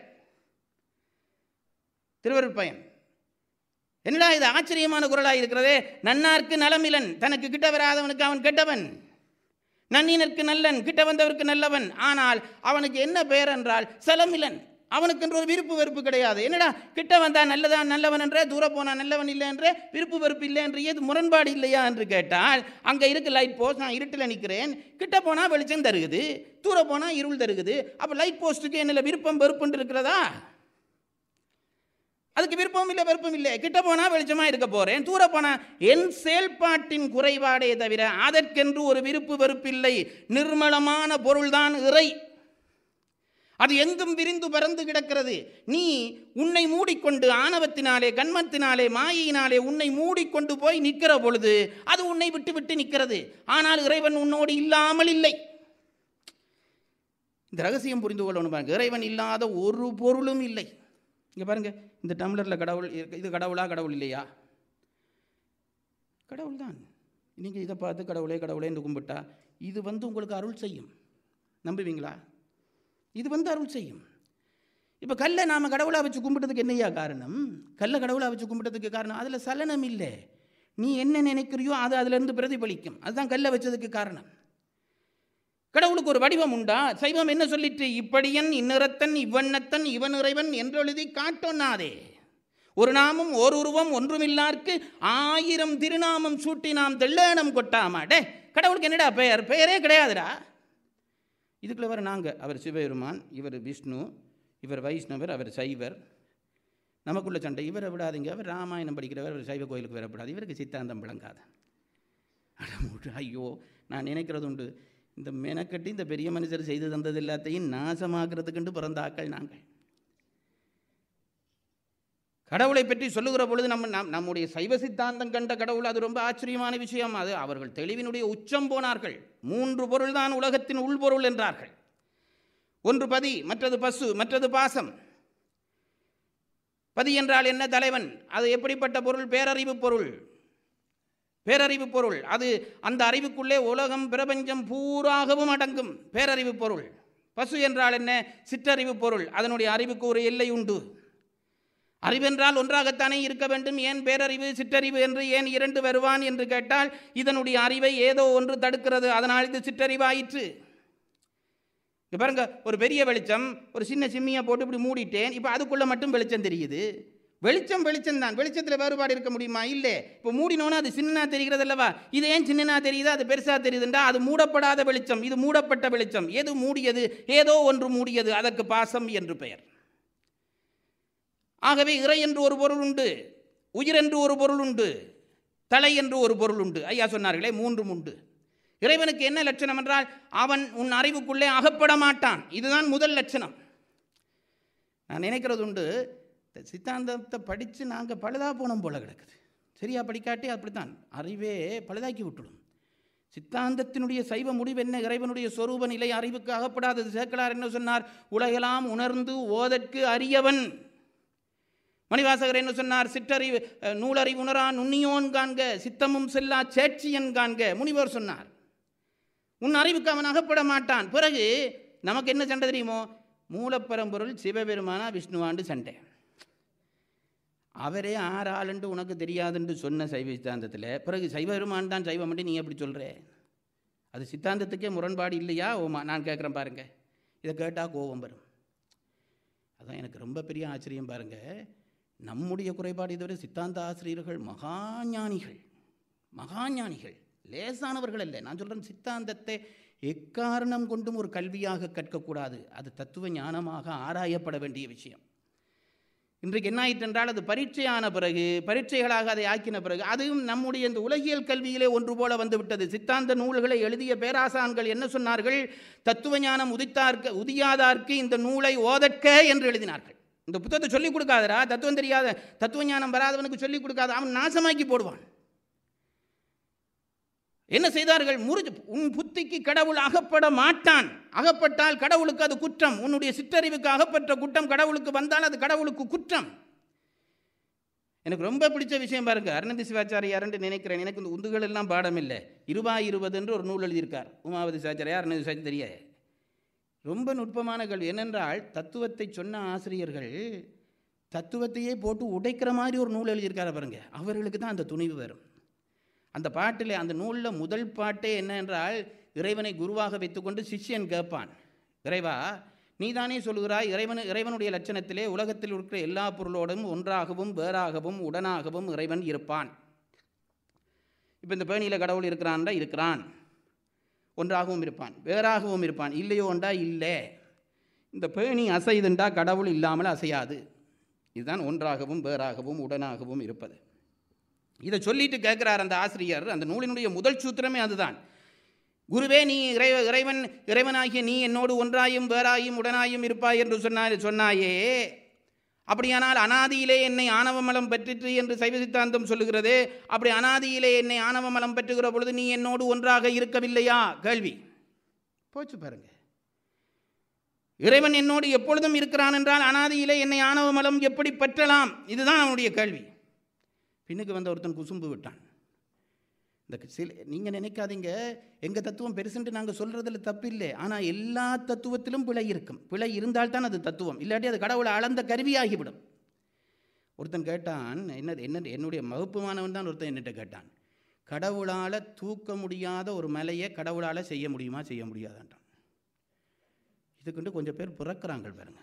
திருவருட்பயன் என்னடா இது ஆச்சரியமான குரலாக இருக்கிறதே நன்னார்க்கு நலமிலன் தனக்கு கிட்ட வராதவனுக்கு அவன் கெட்டவன் நன்னினருக்கு நல்லன் கிட்ட வந்தவருக்கு நல்லவன் ஆனால் அவனுக்கு என்ன பெயர் என்றால் சலமிலன் அவனுக்கென்று ஒரு விருப்பு வெறுப்பு கிடையாது என்னடா கிட்ட வந்தா நல்லதான் நல்லவன் என்றே தூர போனா நல்லவன் இல்லை என்றே விருப்பு வெறுப்பு இல்லை என்று ஏது முரண்பாடு இல்லையா என்று கேட்டால் அங்கே இருக்கு லைட் போஸ்ட் நான் இருட்டில் நிற்கிறேன் கிட்ட போனால் வெளிச்சம் தருகுது தூர போனால் இருள் தருகுது அப்போ லைட் போஸ்ட்டுக்கு என்னில் விருப்பம் வெறுப்புன்னு இருக்கிறதா அதுக்கு விருப்பம் இல்லை விருப்பம் இல்லை கிட்ட போனால் வெளிச்சமாக இருக்க போகிறேன் தூர போனால் என் செயல்பாட்டின் குறைபாடே தவிர அதற்கென்று ஒரு விருப்பு வெறுப்பில்லை நிர்மலமான பொருள்தான் இறை அது எங்கும் விரிந்து பறந்து கிடக்கிறது நீ உன்னை மூடிக்கொண்டு ஆணவத்தினாலே கண்மத்தினாலே மாயையினாலே உன்னை மூடிக்கொண்டு போய் நிற்கிற பொழுது அது உன்னை விட்டு விட்டு நிற்கிறது ஆனால் இறைவன் உன்னோடு இல்லாமல் இல்லை இந்த ரகசியம் புரிந்து கொள்ளணும் பாருங்க இறைவன் இல்லாத ஒரு பொருளும் இல்லை இங்கே பாருங்க இந்த டம்ளரில் கடவுள் இருக்கு. இது கடவுளா கடவுள் இல்லையா கடவுள் தான் நீங்கள் இதை பார்த்து கடவுளே கடவுளே என்று கும்பிட்டா இது வந்து உங்களுக்கு அருள் செய்யும் நம்புவீங்களா இது வந்து அருள் செய்யும் இப்போ கல்லை நாம் கடவுளாக வச்சு கும்பிட்டதுக்கு என்னையா காரணம் கல்லை கடவுளாக வச்சு கும்பிட்டதுக்கு காரணம் அதில் சலனம் இல்லை நீ என்ன நினைக்கிறியோ அது அதிலிருந்து பிரதிபலிக்கும் அதுதான் கல்லை வச்சதுக்கு காரணம் கடவுளுக்கு ஒரு வடிவம் உண்டா சைவம் என்ன சொல்லிட்டு இப்படியன் இந்நிறத்தன் இவ்வண்ணத்தன் இவன் இறைவன் என்றெழுதி காட்டொன்னாதே ஒரு நாமம் ஓர் உருவம் ஒன்றுமில்லார்க்கு ஆயிரம் திருநாமம் சூட்டி நாம் தெள்ளேனம் கொட்டாமாடே கடவுளுக்கு என்னடா பெயர் பெயரே கிடையாதுடா இதுக்குள்ள வர நாங்கள் அவர் சிவபெருமான் இவர் விஷ்ணு இவர் வைஷ்ணவர் அவர் சைவர் நமக்குள்ள சண்டை இவரை விடாதீங்க அவர் ராமாயணம் படிக்கிறவர் அவர் சைவ கோயிலுக்கு வரப்படாது இவருக்கு சித்தாந்தம் விளங்காது அட மூட்டு, ஐயோ நான் நினைக்கிறது உண்டு இந்த மெனக்கட்டி இந்த பெரிய மனுஷர் செய்து தந்தது எல்லாத்தையும் நாசமாக்குறதுக்குண்டு பிறந்த ஆக்கள் நாங்கள் கடவுளை பற்றி சொல்லுகிற பொழுது நம்ம நம் நம்முடைய சைவ சித்தாந்தம் கண்ட கடவுள் அது ரொம்ப ஆச்சரியமான விஷயம் அது அவர்கள் தெளிவினுடைய உச்சம் போனார்கள் மூன்று பொருள்தான் உலகத்தின் உள்பொருள் என்றார்கள் ஒன்று பதி மற்றது பசு மற்றது பாசம் பதி என்றால் என்ன தலைவன் அது எப்படிப்பட்ட பொருள் பேரறிவு பொருள் பேரறிவு பொருள் அது அந்த அறிவுக்குள்ளே உலகம் பிரபஞ்சம் பூராகவும் அடங்கும் பேரறிவு பொருள் பசு என்றால் என்ன சிற்றறிவு பொருள் அதனுடைய அறிவுக்கு ஒரு எல்லை உண்டு அறிவென்றால் ஒன்றாகத்தானே இருக்க வேண்டும் ஏன் பேரறிவு சிற்றறிவு என்று ஏன் இரண்டு வருவான் என்று கேட்டால் இதனுடைய அறிவை ஏதோ ஒன்று தடுக்கிறது அதனால் இது சிற்றறிவாயிற்று இங்க பாருங்க ஒரு பெரிய வெளிச்சம் ஒரு சின்ன சிம்மியை போட்டு இப்படி மூடிட்டேன் இப்போ அதுக்குள்ளே மட்டும் வெளிச்சம் தெரியுது வெளிச்சம் வெளிச்சம் தான் வெளிச்சத்தில் வேறுபாடு இருக்க முடியுமா இல்லை இப்போ மூடினோன்னா அது சின்னனா தெரிகிறது அல்லவா இது ஏன் சின்னனா தெரியுது அது பெருசாக தெரியுதுண்டா அது மூடப்படாத வெளிச்சம் இது மூடப்பட்ட வெளிச்சம் எது மூடியது ஏதோ ஒன்று மூடியது அதற்கு பாசம் என்று பெயர் ஆகவே இறை என்று ஒரு பொருள் உண்டு உயிர் என்று ஒரு பொருள் உண்டு தலை என்று ஒரு பொருள் உண்டு ஐயா சொன்னார்களே மூன்றும் உண்டு இறைவனுக்கு என்ன லட்சணம் என்றால் அவன் உன் அறிவுக்குள்ளே அகப்பட மாட்டான் இதுதான் முதல் லட்சணம் நான் நினைக்கிறது உண்டு இந்த சித்தாந்தத்தை படித்து நாங்கள் பழுதாக போனோம் போல கிடக்குது சரியா படிக்காட்டி அப்படித்தான் அறிவே பழுதாக்கி விட்டுடும் சித்தாந்தத்தினுடைய சைவ முடிவு என்ன இறைவனுடைய சொரூப நிலை அறிவுக்கு அகப்படாதது சேக்கலார் என்ன சொன்னார் உலகெல்லாம் உணர்ந்து ஓதற்கு அறியவன் மணிவாசகர் என்ன சொன்னார் சிற்றறிவு அஹ், நூலறிவு உணரா நுண்ணியோன் காண்க சித்தமும் செல்லா சேட்சியன் காண்க முனிவர் சொன்னார் உன் அறிவுக்கு அவன் அகப்பட மாட்டான் பிறகு நமக்கு என்ன சண்டை தெரியுமோ மூலப்பரம்பொருள் சிவபெருமானா விஷ்ணுவாண்டு சண்டை அவரே ஆறு ஆளுண்டு உனக்கு தெரியாதுன்னு சொன்ன சைவ சித்தாந்தத்தில் பிறகு சைவபெருமான் தான் சைவம் நீ எப்படி சொல்கிற அது சித்தாந்தத்துக்கே முரண்பாடு இல்லையா ஓமா நான் கேட்குறேன் பாருங்க இதை கேட்டால் கோபம் வரும் அதான் எனக்கு ரொம்ப பெரிய ஆச்சரியம் பாருங்க நம்முடைய குறைபாடு இதுவரை சித்தாந்த ஆசிரியர்கள் மகாஞானிகள் மகாஞானிகள் லேசானவர்கள் அல்ல நான் சொல்கிறேன் சித்தாந்தத்தை எக்காரணம் கொண்டும் ஒரு கல்வியாக கற்கக்கூடாது அது தத்துவ ஞானமாக ஆராயப்பட வேண்டிய விஷயம் இன்றைக்கு என்ன ஆயிற்று என்றால் அது பரீட்சையான பிறகு பரீட்சைகளாக அதை ஆக்கின பிறகு அதுவும் நம்முடைய இந்த உலகியல் கல்வியிலே ஒன்று போல வந்துவிட்டது சித்தாந்த நூல்களை எழுதிய பேராசான்கள் என்ன சொன்னார்கள் தத்துவ ஞானம் உதித்தார்க்கு உதியாதார்க்கு இந்த நூலை ஓதற்க என்று எழுதினார்கள் இந்த புத்தகத்தை சொல்லிக் கொடுக்காதடா தத்துவம் தெரியாத தத்துவ ஞானம் வராதவனுக்கு சொல்லிக் கொடுக்காத அவன் நாசமாக்கி போடுவான் என்ன செய்தார்கள் முறிஞ்சு உன் புத்திக்கு கடவுள் அகப்பட மாட்டான் அகப்பட்டால் கடவுளுக்கு அது குற்றம் உன்னுடைய சிற்றறிவுக்கு அகப்பட்ட குற்றம் கடவுளுக்கு வந்தால் அது கடவுளுக்கு குற்றம் எனக்கு ரொம்ப பிடிச்ச விஷயம் பாருங்க அருணந்தி சிவாச்சாரியார்னு நினைக்கிறேன் எனக்கு இந்த உந்துகள் எல்லாம் பாடம் இல்லை இருபா இருபது என்று ஒரு நூல் எழுதியிருக்கார் உமாவதி சிவாச்சாரியார் அருணந்தி சிவாச்சாரி தெரிய ரொம்ப நுட்பமான கேள்வி என்னென்றால் தத்துவத்தை சொன்ன ஆசிரியர்கள் தத்துவத்தையே போட்டு உடைக்கிற மாதிரி ஒரு நூல் எழுதியிருக்காரு பாருங்க அவர்களுக்கு தான் அந்த துணிவு வரும் அந்த பாட்டில் அந்த நூலில் முதல் பாட்டே என்ன என்றால் இறைவனை குருவாக வைத்துக்கொண்டு சிஷ்யன் கேட்பான் இறைவா நீதானே சொல்கிறாய் இறைவனு இறைவனுடைய லட்சணத்திலே உலகத்தில் இருக்கிற எல்லா பொருளோடும் ஒன்றாகவும் வேறாகவும் உடனாகவும் இறைவன் இருப்பான் இப்போ இந்த பேணியில் கடவுள் இருக்கிறான்டா இருக்கிறான் ஒன்றாகவும் இருப்பான் வேறாகவும் இருப்பான் இல்லையோண்டா இல்லை இந்த பேணி அசைதுண்டா கடவுள் இல்லாமல் அசையாது இதுதான் ஒன்றாகவும் வேறாகவும் உடனாகவும் இருப்பது இதை சொல்லிட்டு கேட்குறார் அந்த ஆசிரியர் அந்த நூலினுடைய முதல் சூத்திரமே அதுதான் குருவே நீ இறை இறைவன் இறைவனாகிய நீ என்னோடு ஒன்றாயும் வேறாயும் உடனாயும் இருப்பாய் என்று சொன்னாய் சொன்னாயே அப்படியானால் அனாதியிலே என்னை ஆணவமலம் பெற்றிற்று என்று சைவ சித்தாந்தம் சொல்லுகிறது அப்படி அனாதியிலே என்னை ஆணவமலம் பெற்றுகிற பொழுது நீ என்னோடு ஒன்றாக இருக்கவில்லையா கேள்வி போச்சு பாருங்க இறைவன் என்னோடு எப்பொழுதும் இருக்கிறான் என்றால் அனாதியிலே என்னை ஆணவமலம் எப்படி பெற்றலாம் இதுதான் அவனுடைய கேள்வி பின்னுக்கு வந்த ஒருத்தன் குசும்பு விட்டான் இந்த சில நீங்கள் நினைக்காதீங்க எங்கள் தத்துவம் பெருசுன்ட்டு நாங்கள் சொல்கிறதுல தப்பு இல்லை ஆனால் எல்லா தத்துவத்திலும் பிழை இருக்கும் பிழை இருந்தால்தான் அது தத்துவம் இல்லாட்டி அது கடவுளை அளந்த கருவியாகிவிடும் ஒருத்தன் கேட்டான் என்ன என்ன என்னுடைய வகுப்புமானவன் தான் ஒருத்தன் என்னிட்ட கேட்டான் கடவுளால் தூக்க முடியாத ஒரு மலையை கடவுளால் செய்ய முடியுமா செய்ய முடியாதான்ட்டான் இதுக்குண்டு கொஞ்சம் பேர் பிறக்கிறாங்க பாருங்க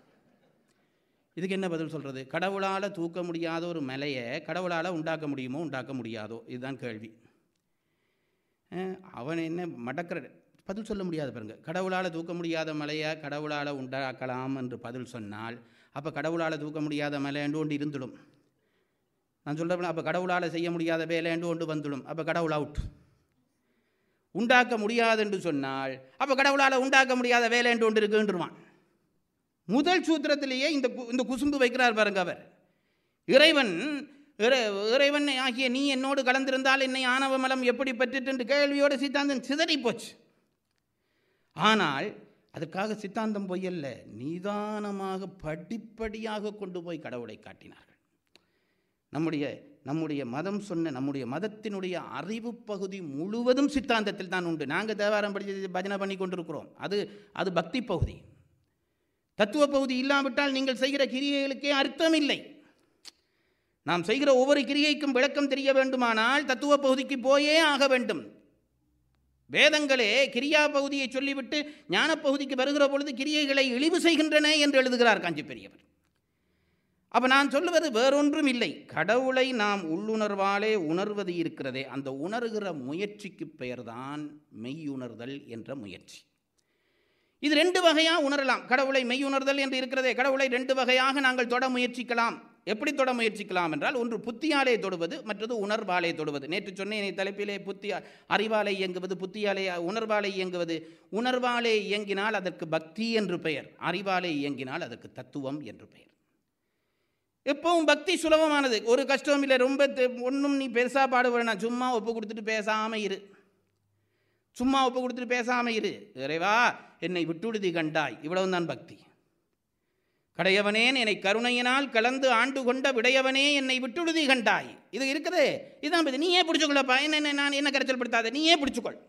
இதுக்கு என்ன பதில் சொல்கிறது கடவுளால் தூக்க முடியாத ஒரு மலையை கடவுளால் உண்டாக்க முடியுமோ உண்டாக்க முடியாதோ இதுதான் கேள்வி அஹ், அவன் என்ன மடக்கிற பதில் சொல்ல முடியாது பாருங்க கடவுளால் தூக்க முடியாத மலையை கடவுளால் உண்டாக்கலாம் என்று பதில் சொன்னால் அப்போ கடவுளால் தூக்க முடியாத மலைண்டு ஒன்று இருந்துடும் நான் சொல்கிறேன் அப்போ கடவுளால் செய்ய முடியாத வேலைண்டு ஒன்று வந்துடும் அப்போ கடவுள் அவுட் உண்டாக்க முடியாது என்று சொன்னால் அப்போ கடவுளால் உண்டாக்க முடியாத வேலை என்று ஒன்று இருக்குன்றுவான் முதல் சூத்திரத்திலேயே இந்த கு- இந்த குசும்பு வைக்கிறார் பாருங்க அவர் இறைவன் இறை- இறைவன் ஆகிய நீ என்னோடு கலந்திருந்தால் என்னை ஆணவ மலம் எப்படி பெற்றுட்டு என்று கேள்வியோடு சித்தாந்தம் சிதறி போச்சு ஆனால் அதற்காக சித்தாந்தம் பொய்யல்ல நிதானமாக படிப்படியாக கொண்டு போய் கடவுளை காட்டினார்கள் நம்முடைய நம்முடைய மதம் சொன்ன நம்முடைய மதத்தினுடைய அறிவு பகுதி முழுவதும் சித்தாந்தத்தில் தான் உண்டு நாங்கள் தேவாரம் படித்து பஜனை பண்ணி கொண்டிருக்கிறோம் அது அது பக்தி பகுதி தத்துவ பகுதி இல்லாவிட்டால் நீங்கள் செய்கிற கிரியைகளுக்கே அர்த்தம் இல்லை நாம் செய்கிற ஒவ்வொரு கிரியைக்கும் விளக்கம் தெரிய வேண்டுமானால் தத்துவ பகுதிக்கு போயே ஆக வேண்டும் வேதங்களே கிரியா பகுதியை சொல்லிவிட்டு ஞான பகுதிக்கு வருகிற பொழுது கிரியைகளை இழிவு செய்கின்றன என்று எழுதுகிறார் காஞ்சி பெரியவர் அப்போ நான் சொல்லுவது வேறொன்றும் இல்லை கடவுளை நாம் உள்ளுணர்வாலே உணர்வது இருக்கிறதே அந்த உணர்கிற முயற்சிக்கு பெயர்தான் மெய்யுணர்தல் என்ற முயற்சி இது ரெண்டு வகையாக உணரலாம் கடவுளை மெய்யுணர்தல் என்று இருக்கிறதே கடவுளை ரெண்டு வகையாக நாங்கள் தொட முயற்சிக்கலாம் எப்படி தொட முயற்சிக்கலாம் என்றால் ஒன்று புத்தியாலே தொடுவது மற்றது உணர்வாலே தொடுவது நேற்று சொன்னேன் தலைப்பிலே புத்தி அறிவாலே இயங்குவது புத்தியாலே உணர்வாலே இயங்குவது உணர்வாலே இயங்கினால் அதற்கு பக்தி என்று பெயர் அறிவாலே இயங்கினால் அதற்கு தத்துவம் என்று பெயர் எப்பவும் பக்தி சுலபமானது ஒரு கஷ்டம் இல்லை ரொம்ப ஒன்றும் நீ பெருசாக பாடு வேணாம் சும்மா ஒப்பு கொடுத்துட்டு பேசாமல் இரு சும்மா ஒப்பு கொடுத்துட்டு பேசாமல் இரு இறைவா என்னை விட்டுடுதி கண்டாய் இவ்வளவு தான் பக்தி கடையவனேன் என்னை கருணையினால் கலந்து ஆண்டு கொண்ட விடையவனே என்னை விட்டுடுதி கண்டாய் இது இருக்குது இதுதான் பக்தி. நீயே பிடிச்சுக்கொள்ளப்பா என்ன என்ன நான் என்ன கரைச்சல் படுத்தாத நீயே பிடிச்சுக்கொள்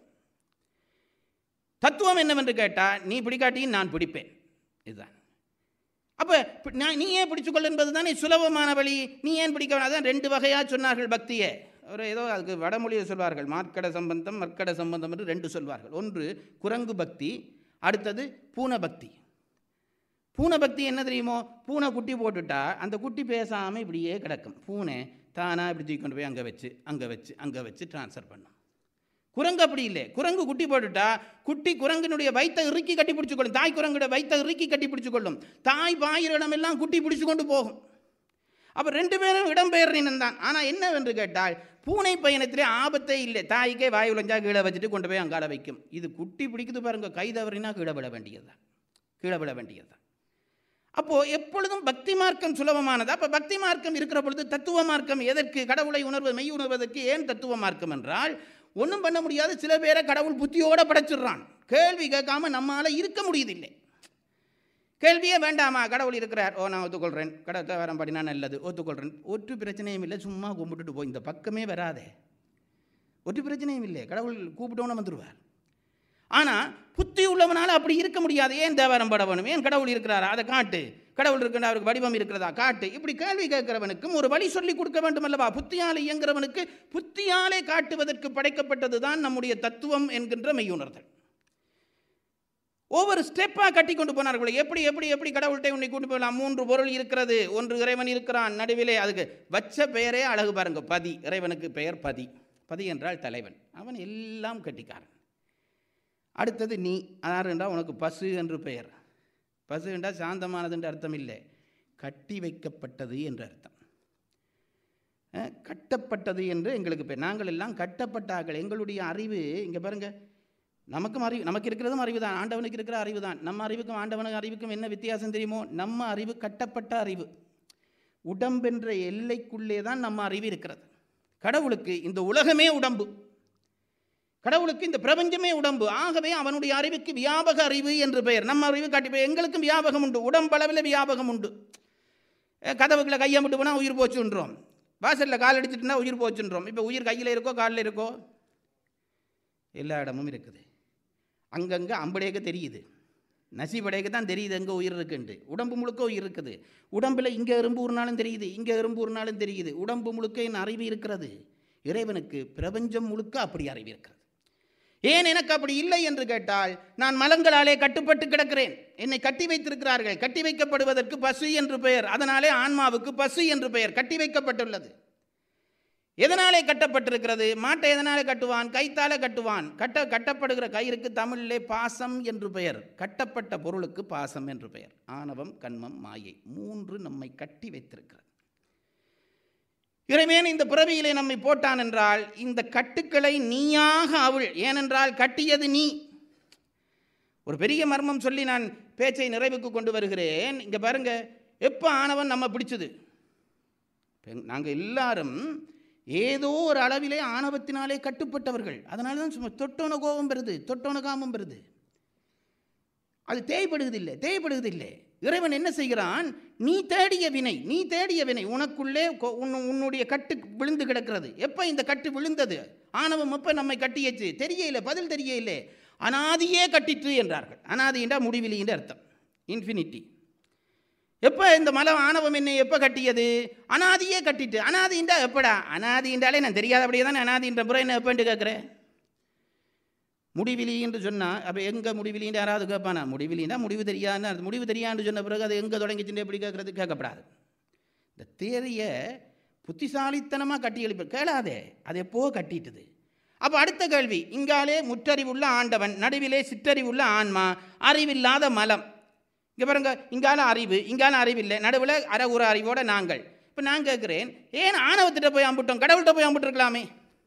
தத்துவம் என்னவென்று கேட்டால் நீ பிடிக்காட்டியும் நான் பிடிப்பேன் இதுதான் அப்போ நான் நீ ஏன் பிடிச்சுக்கொள் என்பது தானே சுலபமான வழி நீ ஏன் பிடிக்க வேணாம் அதான் ரெண்டு வகையாக சொன்னார்கள் பக்தியை ஒரு ஏதோ அதுக்கு வடமொழியில் சொல்வார்கள் மார்க்கட சம்பந்தம் மற்கட சம்பந்தம் என்று ரெண்டு சொல்வார்கள் ஒன்று குரங்கு பக்தி அடுத்தது பூனை பக்தி பூனை பக்தி என்ன தெரியுமோ பூனை குட்டி போட்டுட்டா அந்த குட்டி பேசாமல் இப்படியே கிடக்கும் பூனை தானாக இப்படி தூக்கி கொண்டு போய் அங்கே வச்சு அங்கே வச்சு அங்கே வச்சு ட்ரான்ஸ்ஃபர் பண்ணும் குரங்கு அப்படி இல்லை குரங்கு குட்டி போட்டுட்டா குட்டி குரங்கினுடைய வயித்தை இறுக்கி கட்டி பிடிச்சுக்கொள்ளும் தாய் குரங்குடைய வயித்தை இறுக்கி கட்டி பிடிச்சுக்கொள்ளும் தாய் பாயிற இடமெல்லாம் குட்டி பிடிச்சு கொண்டு போகும் அப்போ ரெண்டு பேரும் இடம்பெயர்றினம் தான் ஆனால் என்னவென்று கேட்டால் பூனை பயணத்திலே ஆபத்தே இல்லை தாய்க்கே வாய் உழைஞ்சா கீழே வச்சுட்டு கொண்டு போய் அங்கால வைக்கும் இது குட்டி பிடிக்குது பாருங்க கை தவறினா கீழே விட வேண்டியது தான் கீழே விட வேண்டியது தான் அப்போது எப்பொழுதும் பக்தி மார்க்கம் சுலபமானது அப்போ பக்தி மார்க்கம் இருக்கிற பொழுது தத்துவ மார்க்கம் எதற்கு கடவுளை உணர்வு மெய் உணர்வதற்கு ஏன் தத்துவ மார்க்கம் என்றால் ஒன்றும் பண்ண முடியாது சில பேரை கடவுள் புத்தியோட படைச்சிடுறான் கேள்வி கேட்காம நம்மால் இருக்க முடியுதில்லை கேள்வியே வேண்டாமா கடவுள் இருக்கிறார் ஓ நான் ஒத்துக்கொள்கிறேன் கடவுள் தேவாரம் பாடினா நல்லது ஒத்துக்கொள்கிறேன் ஒற்று பிரச்சனையும் இல்லை சும்மா கும்பிட்டுட்டு போய் இந்த பக்கமே வராதே ஒற்று பிரச்சனையும் இல்லை கடவுள் கூப்பிட்டோன்னு வந்துடுவார் ஆனால் புத்தி உள்ளவனால அப்படி இருக்க முடியாது ஏன் தேவாரம் பாட வேணும் ஏன் கடவுள் இருக்கிறாரா அதை காட்டு கடவுள் இருக்கிற அவருக்கு வடிவம் இருக்கிறதா காட்டு இப்படி கேள்வி கேட்கிறவனுக்கும் ஒரு வழி சொல்லி கொடுக்க வேண்டும் அல்லவா புத்தியாலே இயங்குறவனுக்கு புத்தியாலே காட்டுவதற்கு படைக்கப்பட்டது தான் நம்முடைய தத்துவம் என்கின்ற மெய்யுணர்தல் ஒவ்வொரு ஸ்டெப்பாக கட்டி கொண்டு போனார்கள் எப்படி எப்படி எப்படி கடவுள்கிட்ட உன்னை கொண்டு போகலாம் மூன்று பொருள் இருக்கிறது ஒன்று இறைவன் இருக்கிறான் நடுவிலே அதுக்கு வச்ச பெயரே அழகு பாருங்க பதி இறைவனுக்கு பெயர் பதி பதி என்றால் தலைவன் அவன் எல்லாம் கட்டிக்காரன் அடுத்தது நீ யார் என்றால் உனக்கு பசு என்று பெயர் பசு என்றால் சாந்தமானது என்று அர்த்தம் இல்லை கட்டி வைக்கப்பட்டது என்று அர்த்தம் அஹ், கட்டப்பட்டது என்று எங்களுக்கு பேர் நாங்கள் எல்லாம் கட்டப்பட்டார்கள் எங்களுடைய அறிவு இங்கே பாருங்க நமக்கும் அறிவு நமக்கு இருக்கிறதும் அறிவு தான் ஆண்டவனுக்கு இருக்கிற அறிவு தான் நம்ம அறிவுக்கும் ஆண்டவனுக்கு அறிவுக்கும் என்ன வித்தியாசம் தெரியுமோ நம்ம அறிவு கட்டப்பட்ட அறிவு உடம்பென்ற எல்லைக்குள்ளே தான் நம்ம அறிவு இருக்கிறது கடவுளுக்கு இந்த உலகமே உடம்பு கடவுளுக்கு இந்த பிரபஞ்சமே உடம்பு ஆகவே அவனுடைய அறிவுக்கு வியாபக அறிவு என்று பெயர் நம்ம அறிவு காட்டி போய் எங்களுக்கும் வியாபகம் உண்டு உடம்பளவில் வியாபகம் உண்டு அஹ் கதவுக்குள்ள கையை விட்டு போனால் உயிர் போச்சுன்றோம் வாசலில் கால் அடிச்சிட்டுனா உயிர் போச்சுன்றோம் இப்போ உயிர் கையில் இருக்கோ காலில் இருக்கோ எல்லா இடமும் இருக்குது அங்கங்கே அம்படையக்க தெரியுது நசிபடையக்கு தான் தெரியுது எங்கே உயிர் இருக்குன்ட்டு உடம்பு முழுக்க உயிர் இருக்குது உடம்பில் இங்கே எறும்பு ஊறினாலும் தெரியுது இங்கே எறும்பு ஊறினாலும் தெரியுது உடம்பு முழுக்க என் அறிவு இருக்கிறது இறைவனுக்கு பிரபஞ்சம் முழுக்க அப்படி அறிவு இருக்கிறது ஏன் எனக்கு அப்படி இல்லை என்று கேட்டால் நான் மலங்களாலே கட்டுப்பட்டு கிடக்கிறேன் என்னை கட்டி வைத்திருக்கிறார்கள் கட்டி வைக்கப்படுவதற்கு பசு என்று பெயர் அதனாலே ஆன்மாவுக்கு பசு என்று பெயர் கட்டி வைக்கப்பட்டுள்ளது எதனாலே கட்டப்பட்டிருக்கிறது மாட்டை எதனாலே கட்டுவான் கைத்தாலே கட்டுவான் கட்ட கட்டப்படுகிற கயிறுக்கு தமிழிலே பாசம் என்று பெயர் கட்டப்பட்ட பொருளுக்கு பாசம் என்று பெயர் ஆணவம் கண்மம் மாயை மூன்று நம்மை கட்டி வைத்திருக்கிறது இறைவன் இந்த பிறவியிலே நம்மை போட்டான் என்றால் இந்த கட்டுக்களை நீயாக அவள் ஏனென்றால் கட்டியது நீ ஒரு பெரிய மர்மம் சொல்லி நான் பேச்சை நிறைவுக்கு கொண்டு வருகிறேன் இங்கே பாருங்க எப்போ ஆணவன் நம்ம பிடிச்சது நாங்கள் எல்லாரும் ஏதோ ஒரு அளவிலே ஆணவத்தினாலே கட்டுப்பட்டவர்கள் அதனால தான் சும்மா தொட்டோன கோபம் பெறுது தொட்டோன காமம் பெறுது அது தேய்ப்படுவதில்லை தேய்ப்படுவதில்லை இறைவன் என்ன செய்கிறான் நீ தேடிய வினை நீ தேடிய வினை உனக்குள்ளே கொ- உன்னு- உன்னுடைய கட்டு விழுந்து கிடக்கிறது எப்போ இந்த கட்டு விழுந்தது ஆணவம் எப்போ நம்மை கட்டியச்சு தெரியல பதில் தெரியல அனாதியே கட்டிற்று என்றார்கள் அனாதி என்றால் முடிவிலி என்று அர்த்தம் இன்ஃபினிட்டி எப்போ இந்த மலம் ஆணவம் என்னை எப்போ கட்டியது அனாதியே கட்டிட்டு அனாதின்றா எப்படா அனாதின்றாலே நான் தெரியாதபடியே தான் அனாதின்ற முறை என்ன எப்போன்ட்டு கேட்குறேன் முடிவிலி என்று சொன்னால் அப்போ எங்கே முடிவிலின்னு யாராவது கேட்பானா முடிவிலின்னா முடிவு தெரியாதுன்னு அர்த்தம். முடிவு தெரியான்னு சொன்ன பிறகு அது எங்கே தொடங்கிச்சுன்னு எப்படி கேட்குறது கேட்கப்படாது இந்த தேரியை புத்திசாலித்தனமாக கட்டி எழுப்ப கேளாதே அது எப்போ கட்டிட்டுது அப்போ அடுத்த கேள்வி இங்காலே முற்றறிவுள்ள ஆண்டவன் நடுவிலே சிற்றறிவுள்ள ஆன்மா அறிவில்லாத மலம் இங்கே பாருங்க இங்கால அறிவு இங்கால அறிவில்லை நடுவில் அறகுற அறிவோட நாங்கள் இப்போ நான் கேட்குறேன் ஏன் ஆணவத்திட்ட போய் அம்பிட்டோம் கடவுள்கிட்ட போய் அம்பிட்டுருக்கலாமே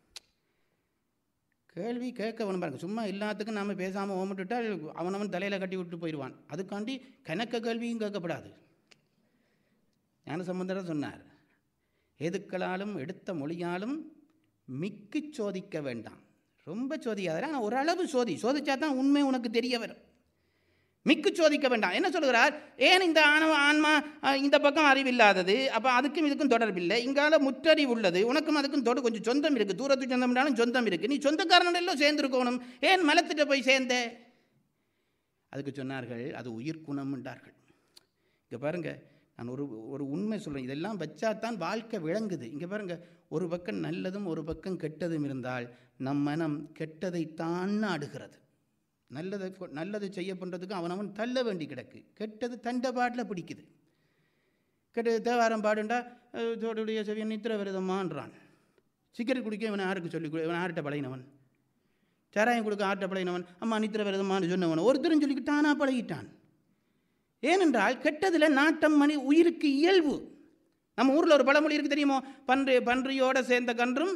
கேள்வி கேட்க பாருங்க சும்மா எல்லாத்துக்கும் நாம் பேசாமல் ஓமிட்டுட்டால் அவனவன் தலையில் கட்டி விட்டு போயிடுவான் அதுக்காண்டி கணக்க கேள்வியும் கேட்கப்படாது ஞான சம்பந்தர் சொன்னார் எதுக்களாலும் எடுத்த மொழியாலும் மிக்கு சோதிக்க வேண்டாம் ரொம்ப சோதிக்காத ஆனால் ஓரளவு சோதி சோதிச்சா தான் உண்மை உனக்கு தெரிய வரும் மிக்கு சோதிக்க வேண்டாம் என்ன சொல்கிறார் ஏன் இந்த ஆணவ ஆன்மா அஹ், இந்த பக்கம் அறிவில்லாதது அப்போ அதுக்கும் இதுக்கும் தொடர்பில்லை இங்கால முற்றறிவு உள்ளது உனக்கும் அதுக்கும் தொடு கொஞ்சம் சொந்தம் இருக்குது தூரத்து சொந்தம்னாலும் சொந்தம் இருக்குது நீ சொந்தக்காரனெல்லாம் சேர்ந்துருக்கணும் ஏன் மலத்திட்ட போய் சேர்ந்த அதுக்கு சொன்னார்கள் அது உயிர் குணம் என்றார்கள் இங்கே பாருங்க நான் ஒரு ஒரு உண்மை சொல்கிறேன் இதெல்லாம் வச்சா தான் வாழ்க்கை விளங்குது இங்கே பாருங்க ஒரு பக்கம் நல்லதும் ஒரு பக்கம் கெட்டதும் இருந்தால் நம் மனம் கெட்டதைத்தான் நாடுகிறது நல்லதை கொ- நல்லது செய்ய பண்ணுறதுக்கு அவனவன் தள்ள வேண்டி கிடக்கு கெட்டது தண்ட பாட்டில் பிடிக்குது கெட்டது தேவாரம் பாடுண்டா அஹ், தோடுடைய செவியன் நித்திர விரதமான்றான் சிகரெட் குடிக்க இவன் யாருக்கு சொல்லி கொடு- இவன் யார்கிட்ட பழகினவன் சாராயம் கொடுக்க ஆட்ட பழகினவன் அம்மா நித்திர விரதமான்னு சொன்னவன் ஒருத்தரும் சொல்லிக்கிட்டானா பழகிட்டான் ஏனென்றால் கெட்டதில் நாட்டம் மணி உயிருக்கு இயல்பு நம்ம ஊரில் ஒரு பழமொழி இருக்கு தெரியுமோ பன்றி பன்றியோட சேர்ந்த கன்றும்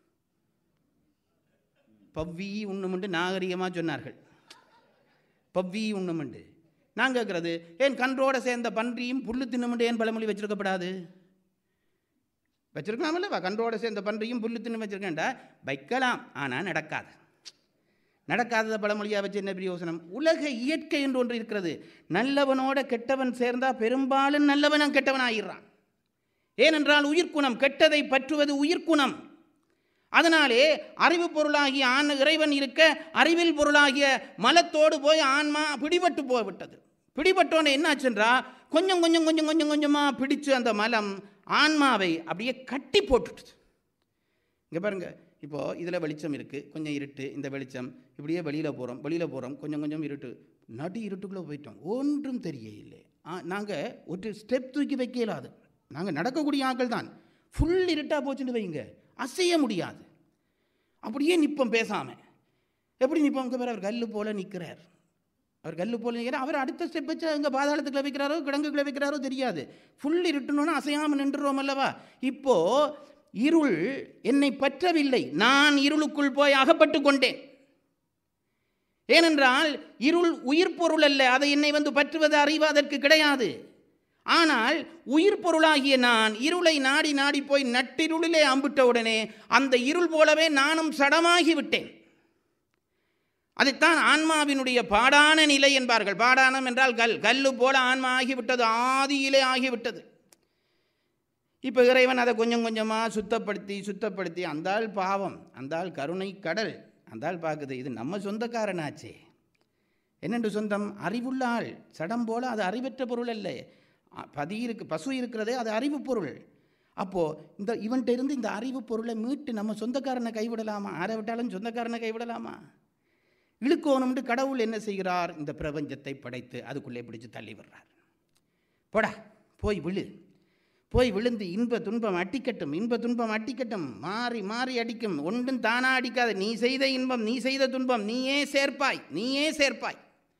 பவ்வி உண்ணுமுண்டு நாகரிகமாக சொன்னார்கள் பவ்வி உண்ணுமுண்டு நான் கேட்குறது ஏன் கன்றோட சேர்ந்த பன்றியும் புல்லு தின்னுமுண்டு ஏன் பழமொழி வச்சிருக்கப்படாது வச்சிருக்கலாமல்லவா கன்றோட சேர்ந்த பன்றியும் புல்லு தின்னு வச்சிருக்கேன்டா வைக்கலாம் ஆனால் நடக்காது நடக்காதத பழமொழியாக வச்சு என்ன பிரயோசனம் உலக இயற்கை என்று ஒன்று இருக்கிறது நல்லவனோட கெட்டவன் சேர்ந்தா பெரும்பாலும் நல்லவன் கெட்டவன் ஆயிடுறான் ஏனென்றால் உயிர்க்குணம் கெட்டதை பற்றுவது உயிர்க்குணம் அதனாலே அறிவு பொருளாகிய ஆண் இறைவன் இருக்க அறிவில் பொருளாகிய மலத்தோடு போய் ஆன்மா பிடிபட்டு போய்விட்டது பிடிபட்டோன்னே என்னாச்சுன்றா கொஞ்சம் கொஞ்சம் கொஞ்சம் கொஞ்சம் கொஞ்சமாக பிடிச்சு அந்த மலம் ஆன்மாவை அப்படியே கட்டி போட்டுட்டுது இங்கே பாருங்க இப்போது இதில் வெளிச்சம் இருக்குது கொஞ்சம் இருட்டு இந்த வெளிச்சம் இப்படியே வெளியில் போகிறோம் வெளியில் போகிறோம் கொஞ்சம் கொஞ்சம் இருட்டு நடு இருட்டுக்குள்ளே போயிட்டோம் ஒன்றும் தெரியவில்லை நாங்கள் ஒரு ஸ்டெப் தூக்கி வைக்க இயலாது நாங்கள் நடக்கக்கூடிய ஆட்கள் தான் ஃபுல் இருட்டாக போச்சுன்னு வைங்க அசைய முடியாது அப்படியே நிற்போம் பேசாமல் எப்படி நிற்போம் இங்கே பேர் அவர் கல்லு போல நிற்கிறார் அவர் கல்லு போல நிற்கிறார் அவர் அடுத்த ஸ்டெப் வச்சு அங்கே பாதாளத்துக்குள்ள வைக்கிறாரோ கிடங்குக்குள்ள வைக்கிறாரோ தெரியாது ஃபுல் இருட்டுனோன்னா அசையாமல் நின்றுறோம் அல்லவா இப்போது இருள் என்னை பற்றவில்லை நான் இருளுக்குள் போய் அகப்பட்டு கொண்டேன் ஏனென்றால் இருள் உயிர் பொருள் அல்ல அதை என்னை வந்து பற்றுவது அறிவு அதற்கு கிடையாது ஆனால் உயிர் பொருளாகிய நான் இருளை நாடி நாடி போய் நட்டிருளிலே அம்பிட்ட உடனே அந்த இருள் போலவே நானும் சடமாகி விட்டேன் அதைத்தான் ஆன்மாவினுடைய பாடான நிலை என்பார்கள் பாடானம் என்றால் கல் கல்லு போல ஆன்மா ஆகிவிட்டது ஆதியிலே ஆகிவிட்டது இப்போ இறைவன் அதை கொஞ்சம் கொஞ்சமாக சுத்தப்படுத்தி சுத்தப்படுத்தி அந்தாள் பாவம் அந்தாள் கருணை கடல் அந்தாள் பார்க்குது இது நம்ம சொந்தக்காரனாச்சே என்னென்று சொந்தம் அறிவுள்ள ஆள் சடம் போல அது அறிவற்ற பொருள் அல்ல அ- பதி இருக்கு பசு இருக்கிறதே அது அறிவு பொருள் அப்போது இந்த இவன்கிட்ட இருந்து இந்த அறிவு பொருளை மீட்டு நம்ம சொந்தக்காரனை கைவிடலாமா ஆரை விட்டாலும் சொந்தக்காரனை கைவிடலாமா இழுக்கோணும்னு கடவுள் என்ன செய்கிறார் இந்த பிரபஞ்சத்தை படைத்து அதுக்குள்ளே பிடிச்சு தள்ளி விடுறார் போடா போய் விழு போய் விழுந்து இன்ப துன்பம் அட்டிக்கட்டும் இன்ப துன்பம் அட்டிக்கட்டும் மாறி மாறி அடிக்கும் ஒன்றும் தானா அடிக்காது நீ செய்த இன்பம் நீ செய்த துன்பம் நீயே சேர்ப்பாய் நீயே சேர்ப்பாய்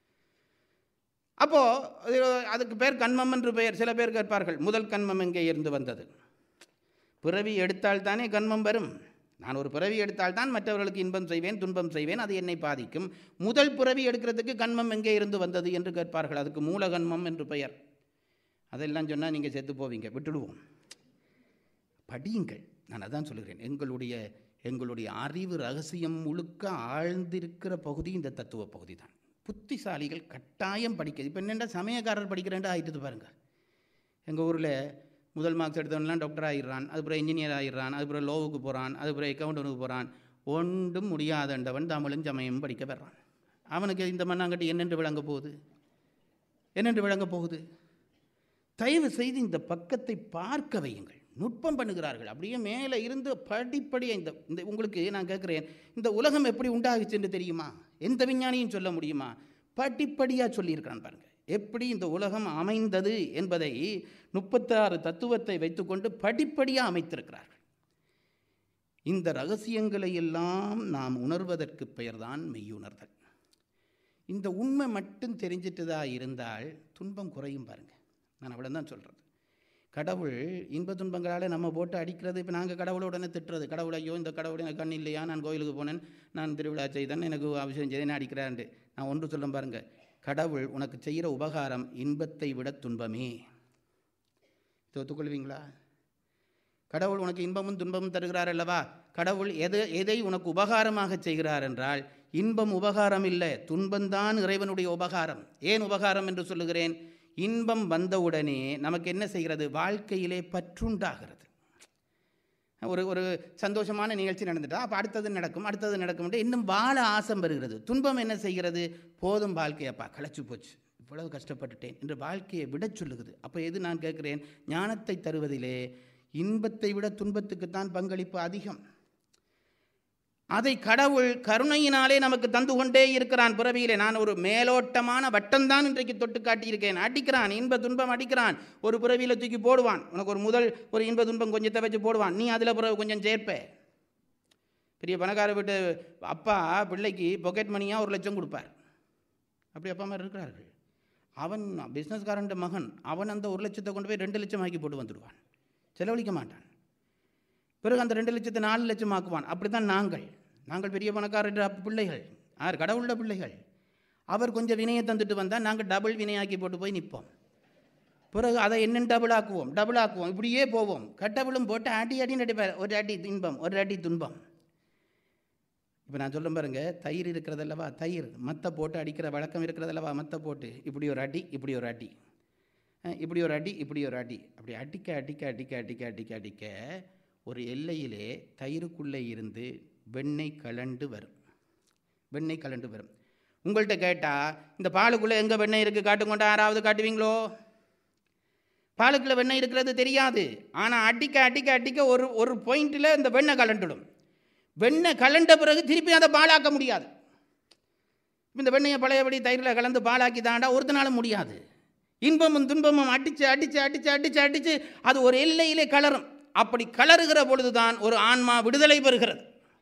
அப்போ அது அதுக்கு பேர் கண்மம் என்று பெயர் சில பேர் கேட்பார்கள் முதல் கண்மம் எங்கே இருந்து வந்தது பிறவி எடுத்தால் தானே கண்மம் வரும் நான் ஒரு பிறவி எடுத்தால் தான் மற்றவர்களுக்கு இன்பம் செய்வேன் துன்பம் செய்வேன் அது என்னை பாதிக்கும் முதல் பிறவி எடுக்கிறதுக்கு கண்மம் எங்கே இருந்து வந்தது என்று கேட்பார்கள் அதுக்கு மூல கண்மம் என்று பெயர் அதெல்லாம் சொன்னால் நீங்கள் செத்து போவீங்க விட்டுடுவோம் படியுங்கள் நான் அதான் சொல்லுகிறேன் எங்களுடைய எங்களுடைய அறிவு ரகசியம் முழுக்க ஆழ்ந்திருக்கிற பகுதி இந்த தத்துவ பகுதி தான் புத்திசாலிகள் கட்டாயம் படிக்க இப்போ என்னென்னா சமயக்காரர் படிக்கிறேன்டா ஆயிட்டு பாருங்க எங்கள் ஊரில் முதல் மார்க்ஸ் எடுத்தவன்லாம் டாக்டர் ஆகிடுறான் அதுக்கப்புறம் இன்ஜினியர் ஆகிடுறான் அதுக்கப்புறம் லோவுக்கு போகிறான் அதுக்கப்புறம் அக்கௌண்டனுக்கு போகிறான் ஒன்றும் முடியாதண்டவன் தமிழும் சமயம் படிக்க வர்றான் அவனுக்கு இந்த மண்ணாங்கட்டி என்னென்று விளங்க போகுது என்னென்று விளங்க போகுது தயவு செய்து இந்த பக்கத்தை பார்க்க வையுங்கள் நுட்பம் பண்ணுகிறார்கள் அப்படியே மேலே இருந்து படிப்படியாக இந்த இந்த உங்களுக்கு நான் கேட்குறேன் இந்த உலகம் எப்படி உண்டாகுச்சுன்னு தெரியுமா எந்த விஞ்ஞானியும் சொல்ல முடியுமா படிப்படியாக சொல்லியிருக்கிறான் பாருங்கள் எப்படி இந்த உலகம் அமைந்தது என்பதை முப்பத்தாறு தத்துவத்தை வைத்துக்கொண்டு படிப்படியாக அமைத்திருக்கிறார்கள் இந்த ரகசியங்களை எல்லாம் நாம் உணர்வதற்கு பெயர்தான் மெய்யுணர்தல் இந்த உண்மை மட்டும் தெரிஞ்சிட்டுதா இருந்தால் துன்பம் குறையும் பாருங்க நான் அவ்வளோ தான் சொல்கிறது கடவுள் இன்ப துன்பங்களால் நம்ம போட்டு அடிக்கிறது இப்போ நாங்கள் கடவுளை உடனே திட்டுறது கடவுள் ஐயோ இந்த கடவுள் எனக்கு கண் இல்லையா நான் கோயிலுக்கு போனேன் நான் திருவிழா செய்தேன் எனக்கு அவசியம் செய்தேன் அடிக்கிறான்ட்டு நான் ஒன்று சொல்ல பாருங்க கடவுள் உனக்கு செய்கிற உபகாரம் இன்பத்தை விட துன்பமே இதை ஒத்துக்கொள்வீங்களா கடவுள் உனக்கு இன்பமும் துன்பமும் தருகிறார் அல்லவா கடவுள் எது எதை உனக்கு உபகாரமாக செய்கிறார் என்றால் இன்பம் உபகாரம் இல்லை துன்பம்தான் இறைவனுடைய உபகாரம் ஏன் உபகாரம் என்று சொல்லுகிறேன் இன்பம் வந்தவுடனே நமக்கு என்ன செய்கிறது வாழ்க்கையிலே பற்றுண்டாகிறது ஒரு ஒரு சந்தோஷமான நிகழ்ச்சி நடந்துட்டா அப்போ அடுத்தது நடக்கும் அடுத்தது நடக்கும் இன்னும் வாழ ஆசம் வருகிறது துன்பம் என்ன செய்கிறது போதும் வாழ்க்கையப்பா களைச்சு போச்சு இவ்வளவு கஷ்டப்பட்டுட்டேன் என்று வாழ்க்கையை விடச் சொல்லுகிறது அப்போ எது நான் கேட்குறேன் ஞானத்தை தருவதிலே இன்பத்தை விட துன்பத்துக்குத்தான் பங்களிப்பு அதிகம் அதை கடவுள் கருணையினாலே நமக்கு தந்து கொண்டே இருக்கிறான் பிறவியிலே நான் ஒரு மேலோட்டமான வட்டம்தான் இன்றைக்கு தொட்டு காட்டியிருக்கேன் அடிக்கிறான் இன்ப துன்பம் அடிக்கிறான் ஒரு பிறவியில் தூக்கி போடுவான் உனக்கு ஒரு முதல் ஒரு இன்ப துன்பம் கொஞ்சத்தை வச்சு போடுவான் நீ அதில் பிறகு கொஞ்சம் சேர்ப்ப பெரிய பணக்கார வீட்டு அப்பா பிள்ளைக்கு பொக்கெட் மணியாக ஒரு லட்சம் கொடுப்பார் அப்படி அப்பா மாதிரி இருக்கிறார்கள் அவன் பிஸ்னஸ்காரன் மகன் அவன் அந்த ஒரு லட்சத்தை கொண்டு போய் ரெண்டு லட்சம் ஆக்கி போட்டு வந்துடுவான் செலவழிக்க மாட்டான் பிறகு அந்த ரெண்டு லட்சத்தை நாலு லட்சம் ஆக்குவான் அப்படி தான் நாங்கள் நாங்கள் பெரிய பணக்காரர் பிள்ளைகள் யார் கடவுள பிள்ளைகள் அவர் கொஞ்சம் வினையை தந்துட்டு வந்தால் நாங்கள் டபுள் வினையாக்கி போட்டு போய் நிற்போம் பிறகு அதை என்னென்னு டபுள் ஆக்குவோம் டபுள் ஆக்குவோம் இப்படியே போவோம் கட்டபிளும் போட்டு அடி அடி நடிப்பார் ஒரு அடி இன்பம் ஒரு அடி துன்பம் இப்போ நான் சொல்ல பாருங்க தயிர் இருக்கிறதல்லவா தயிர் மத்தை போட்டு அடிக்கிற வழக்கம் இருக்கிறதல்லவா மத்தை போட்டு இப்படி ஒரு அடி இப்படி ஒரு அடி இப்படி ஒரு அடி இப்படி ஒரு அடி அப்படி அடிக்க அடிக்க அடிக்க அடிக்க அடிக்க அடிக்க ஒரு எல்லையிலே தயிருக்குள்ளே இருந்து வெண்ணெய் கலண்டு வரும் வெண்ணெய் கலண்டு வரும் உங்கள்கிட்ட கேட்டால் இந்த பாலுக்குள்ளே எங்கே வெண்ணெய் இருக்குது காட்டுங்கொண்டா யாராவது காட்டுவீங்களோ பாலுக்குள்ளே வெண்ணெய் இருக்கிறது தெரியாது ஆனால் அடிக்க அடிக்க அடிக்க ஒரு ஒரு பாயிண்டில் இந்த வெண்ணெய் கலண்டுடும் வெண்ணெய் கலண்ட பிறகு திருப்பி அதை பாலாக்க முடியாது இந்த வெண்ணெயை பழையபடி தயிரில் கலந்து பாலாக்கி தாண்டா ஒருத்தனாலும் முடியாது இன்பமும் துன்பமும் அடித்து அடித்து அடித்து அடித்து அடித்து அது ஒரு எல்லையிலே கலரும் அப்படி கலருகிற பொழுதுதான் ஒரு ஆன்மா விடுதலை பெறுகிறது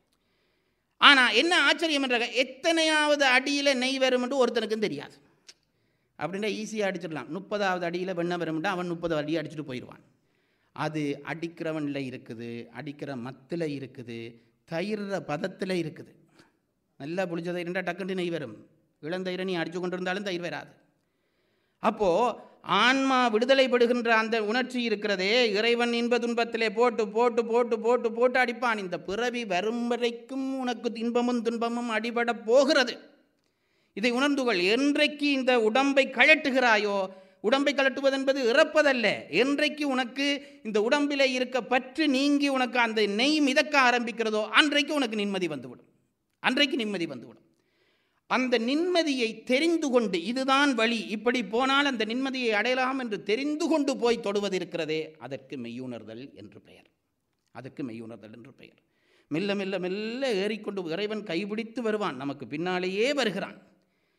ஆனால் என்ன ஆச்சரியம் என்ற எத்தனையாவது அடியில் நெய் வரும் என்று ஒருத்தனுக்கும் தெரியாது அப்படின்னா ஈஸியாக அடிச்சிடலாம் முப்பதாவது அடியில் வெண்ணெய் வரும்னா அவன் முப்பது அடி அடிச்சுட்டு போயிடுவான் அது அடிக்கிறவனில் இருக்குது அடிக்கிற மத்தில் இருக்குது தயிர பதத்தில் இருக்குது நல்லா புளிச்ச தயிர்ண்டா டக்குண்டு நெய் வரும் இளந்தயிரை நீ அடித்து கொண்டு இருந்தாலும் தயிர் வராது அப்போது ஆன்மா விடுதலை படுகின்ற அந்த உணர்ச்சி இருக்கிறதே இறைவன் இன்ப துன்பத்திலே போட்டு போட்டு போட்டு போட்டு போட்டு அடிப்பான் இந்த பிறவி வரும் வரைக்கும் உனக்கு இன்பமும் துன்பமும் அடிபட போகிறது இதை உணர்ந்துகள் என்றைக்கு இந்த உடம்பை கழட்டுகிறாயோ உடம்பை கலட்டுவது என்பது இறப்பதல்ல என்றைக்கு உனக்கு இந்த உடம்பில் இருக்க பற்று நீங்கி உனக்கு அந்த நெய் மிதக்க ஆரம்பிக்கிறதோ அன்றைக்கு உனக்கு நிம்மதி வந்துவிடும் அன்றைக்கு நிம்மதி வந்துவிடும் அந்த நிம்மதியை தெரிந்து கொண்டு இதுதான் வழி இப்படி போனால் அந்த நிம்மதியை அடையலாம் என்று தெரிந்து கொண்டு போய் தொடுவது இருக்கிறதே அதற்கு மெய்யுணர்தல் என்று பெயர் அதற்கு மெய்யுணர்தல் என்று பெயர் மெல்ல மெல்ல மெல்ல ஏறிக்கொண்டு இறைவன் கைபிடித்து வருவான் நமக்கு பின்னாலேயே வருகிறான்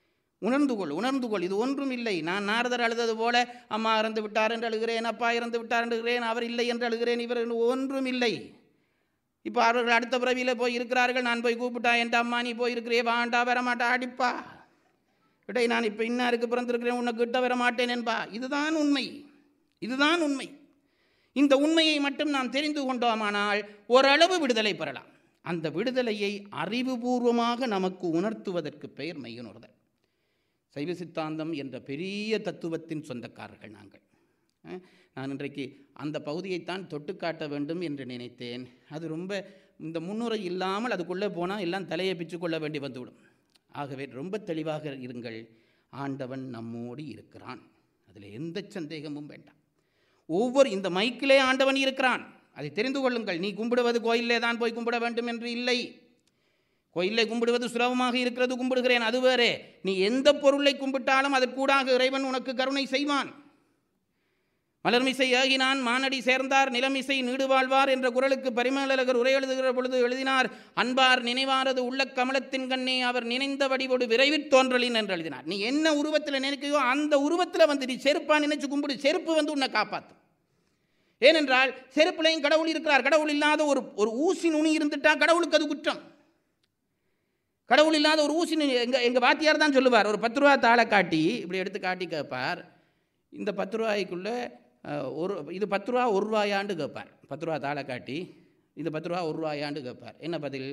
உணர்ந்து கொள் உணர்ந்து கொள் இது ஒன்றும் இல்லை நான் நாரதர் அழுதது போல அம்மா இறந்து விட்டார் என்று அழுகிறேன் அப்பா இறந்து விட்டார் என்று அழுகிறேன் அவர் இல்லை என்று அழுகிறேன் இவர் ஒன்றும் இல்லை இப்போ அவர்கள் அடுத்த பிறவியில் போய் இருக்கிறார்கள் நான் போய் கூப்பிட்டா என் அம்மா நீ போய் இருக்கிறே வாண்டா வரமாட்டா அடிப்பா இடை நான் இப்போ இன்னாருக்கு பிறந்திருக்கிறேன் உன்னை கிட்ட வர மாட்டேன் என்பா இதுதான் உண்மை இதுதான் உண்மை இந்த உண்மையை மட்டும் நாம் தெரிந்து கொண்டோமானால் ஓரளவு விடுதலை பெறலாம் அந்த விடுதலையை அறிவுபூர்வமாக நமக்கு உணர்த்துவதற்கு பெயர் மெய்யுணர்தல் சைவ சித்தாந்தம் என்ற பெரிய தத்துவத்தின் சொந்தக்காரர்கள் நாங்கள் அஹ், நான் இன்றைக்கு அந்த பகுதியைத்தான் தொட்டு காட்ட வேண்டும் என்று நினைத்தேன் அது ரொம்ப இந்த முன்னுரை இல்லாமல் அதுக்குள்ளே போனால் எல்லாம் தலையை பிச்சு கொள்ள வேண்டி வந்துவிடும் ஆகவே ரொம்ப தெளிவாக இருங்கள் ஆண்டவன் நம்மோடு இருக்கிறான் அதில் எந்த சந்தேகமும் வேண்டாம் ஒவ்வொரு இந்த மைக்கிலே ஆண்டவன் இருக்கிறான் அதை தெரிந்து கொள்ளுங்கள் நீ கும்பிடுவது கோயிலே தான் போய் கும்பிட வேண்டும் என்று இல்லை கோயிலை கும்பிடுவது சுலபமாக இருக்கிறது கும்பிடுகிறேன் அது வேறே நீ எந்த பொருளை கும்பிட்டாலும் அதற்கூடாக இறைவன் உனக்கு கருணை செய்வான் மலர்மிசை ஏகினான் மானடி சேர்ந்தார் நிலமிசை நீடு வாழ்வார் என்ற குரலுக்கு பரிமேலழகர் உரை எழுதுகிற பொழுது எழுதினார் அன்பார் நினைவாரது உள்ள கமலத்தின் கண்ணே அவர் நினைந்த வடிவோடு விரைவில் தோன்றலின் என்று எழுதினார் நீ என்ன உருவத்தில் நினைக்கையோ அந்த உருவத்தில் வந்து நீ செருப்பா நினைச்சு கும்பிடு செருப்பு வந்து உன்னை காப்பாற்றும் ஏனென்றால் செருப்புலையும் கடவுள் இருக்கிறார் கடவுள் இல்லாத ஒரு ஒரு ஊசி நுனி இருந்துட்டா கடவுளுக்கு அது குற்றம் கடவுள் இல்லாத ஒரு ஊசி நுனி எங்க எங்க வாத்தியார் தான் சொல்லுவார் ஒரு பத்து ரூபா தாளை காட்டி இப்படி எடுத்து காட்டி கேட்பார் இந்த பத்து ரூபாய்க்குள்ளே அஹ், ஒரு இது பத்து ரூபா ஒரு ரூபாயாண்டு கேட்பார் பத்து ரூபா தாளை காட்டி இது பத்து ரூபா ஒரு ரூபாயாண்டு கேட்பார் என்ன பதில்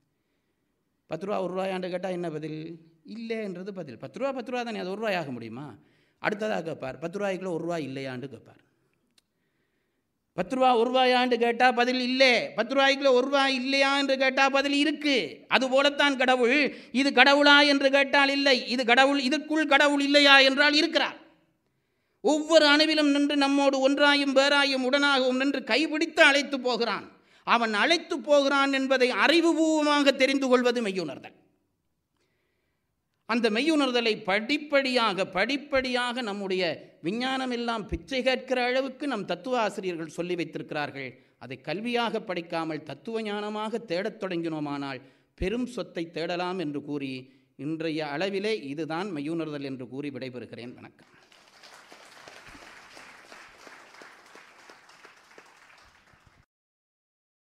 பத்து ரூபா ஒரு ரூபாயாண்டு கேட்டால் என்ன பதில் இல்லைன்றது பதில் பத்து ரூபா பத்து ரூபா தானே அது ஒரு ரூபாய் ஆக முடியுமா அடுத்ததாக கேட்பார் பத்து ரூபாய்க்குள்ள ஒரு ரூபாய் இல்லையாண்டு கேட்பார் பத்து ரூபா ஒரு ரூபாயாண்டு கேட்டால் பதில் இல்லை பத்து ரூபாய்க்குள்ள ஒரு ரூபாய் இல்லையா என்று கேட்டால் பதில் இருக்கு அது போலத்தான் கடவுள் இது கடவுளா என்று கேட்டால் இல்லை இது கடவுள் இதற்குள் கடவுள் இல்லையா என்றால் இருக்கிறார் ஒவ்வொரு அணுவிலும் நின்று நம்மோடு ஒன்றாயும் வேறாயும் உடனாகவும் நின்று கைபிடித்து அழைத்து போகிறான் அவன் அழைத்து போகிறான் என்பதை அறிவுபூர்வமாக தெரிந்து கொள்வது மெய்யுணர்தல் அந்த மெய்யுணர்தலை படிப்படியாக படிப்படியாக நம்முடைய விஞ்ஞானம் எல்லாம் பிச்சை கேட்கிற அளவுக்கு நம் தத்துவ ஆசிரியர்கள் சொல்லி வைத்திருக்கிறார்கள் அதை கல்வியாக படிக்காமல் தத்துவ ஞானமாக தேடத் தொடங்கினோமானால் பெரும் சொத்தை தேடலாம் என்று கூறி இன்றைய அளவிலே இதுதான் மெய்யுணர்தல் என்று கூறி விடைபெறுகிறேன் வணக்கம்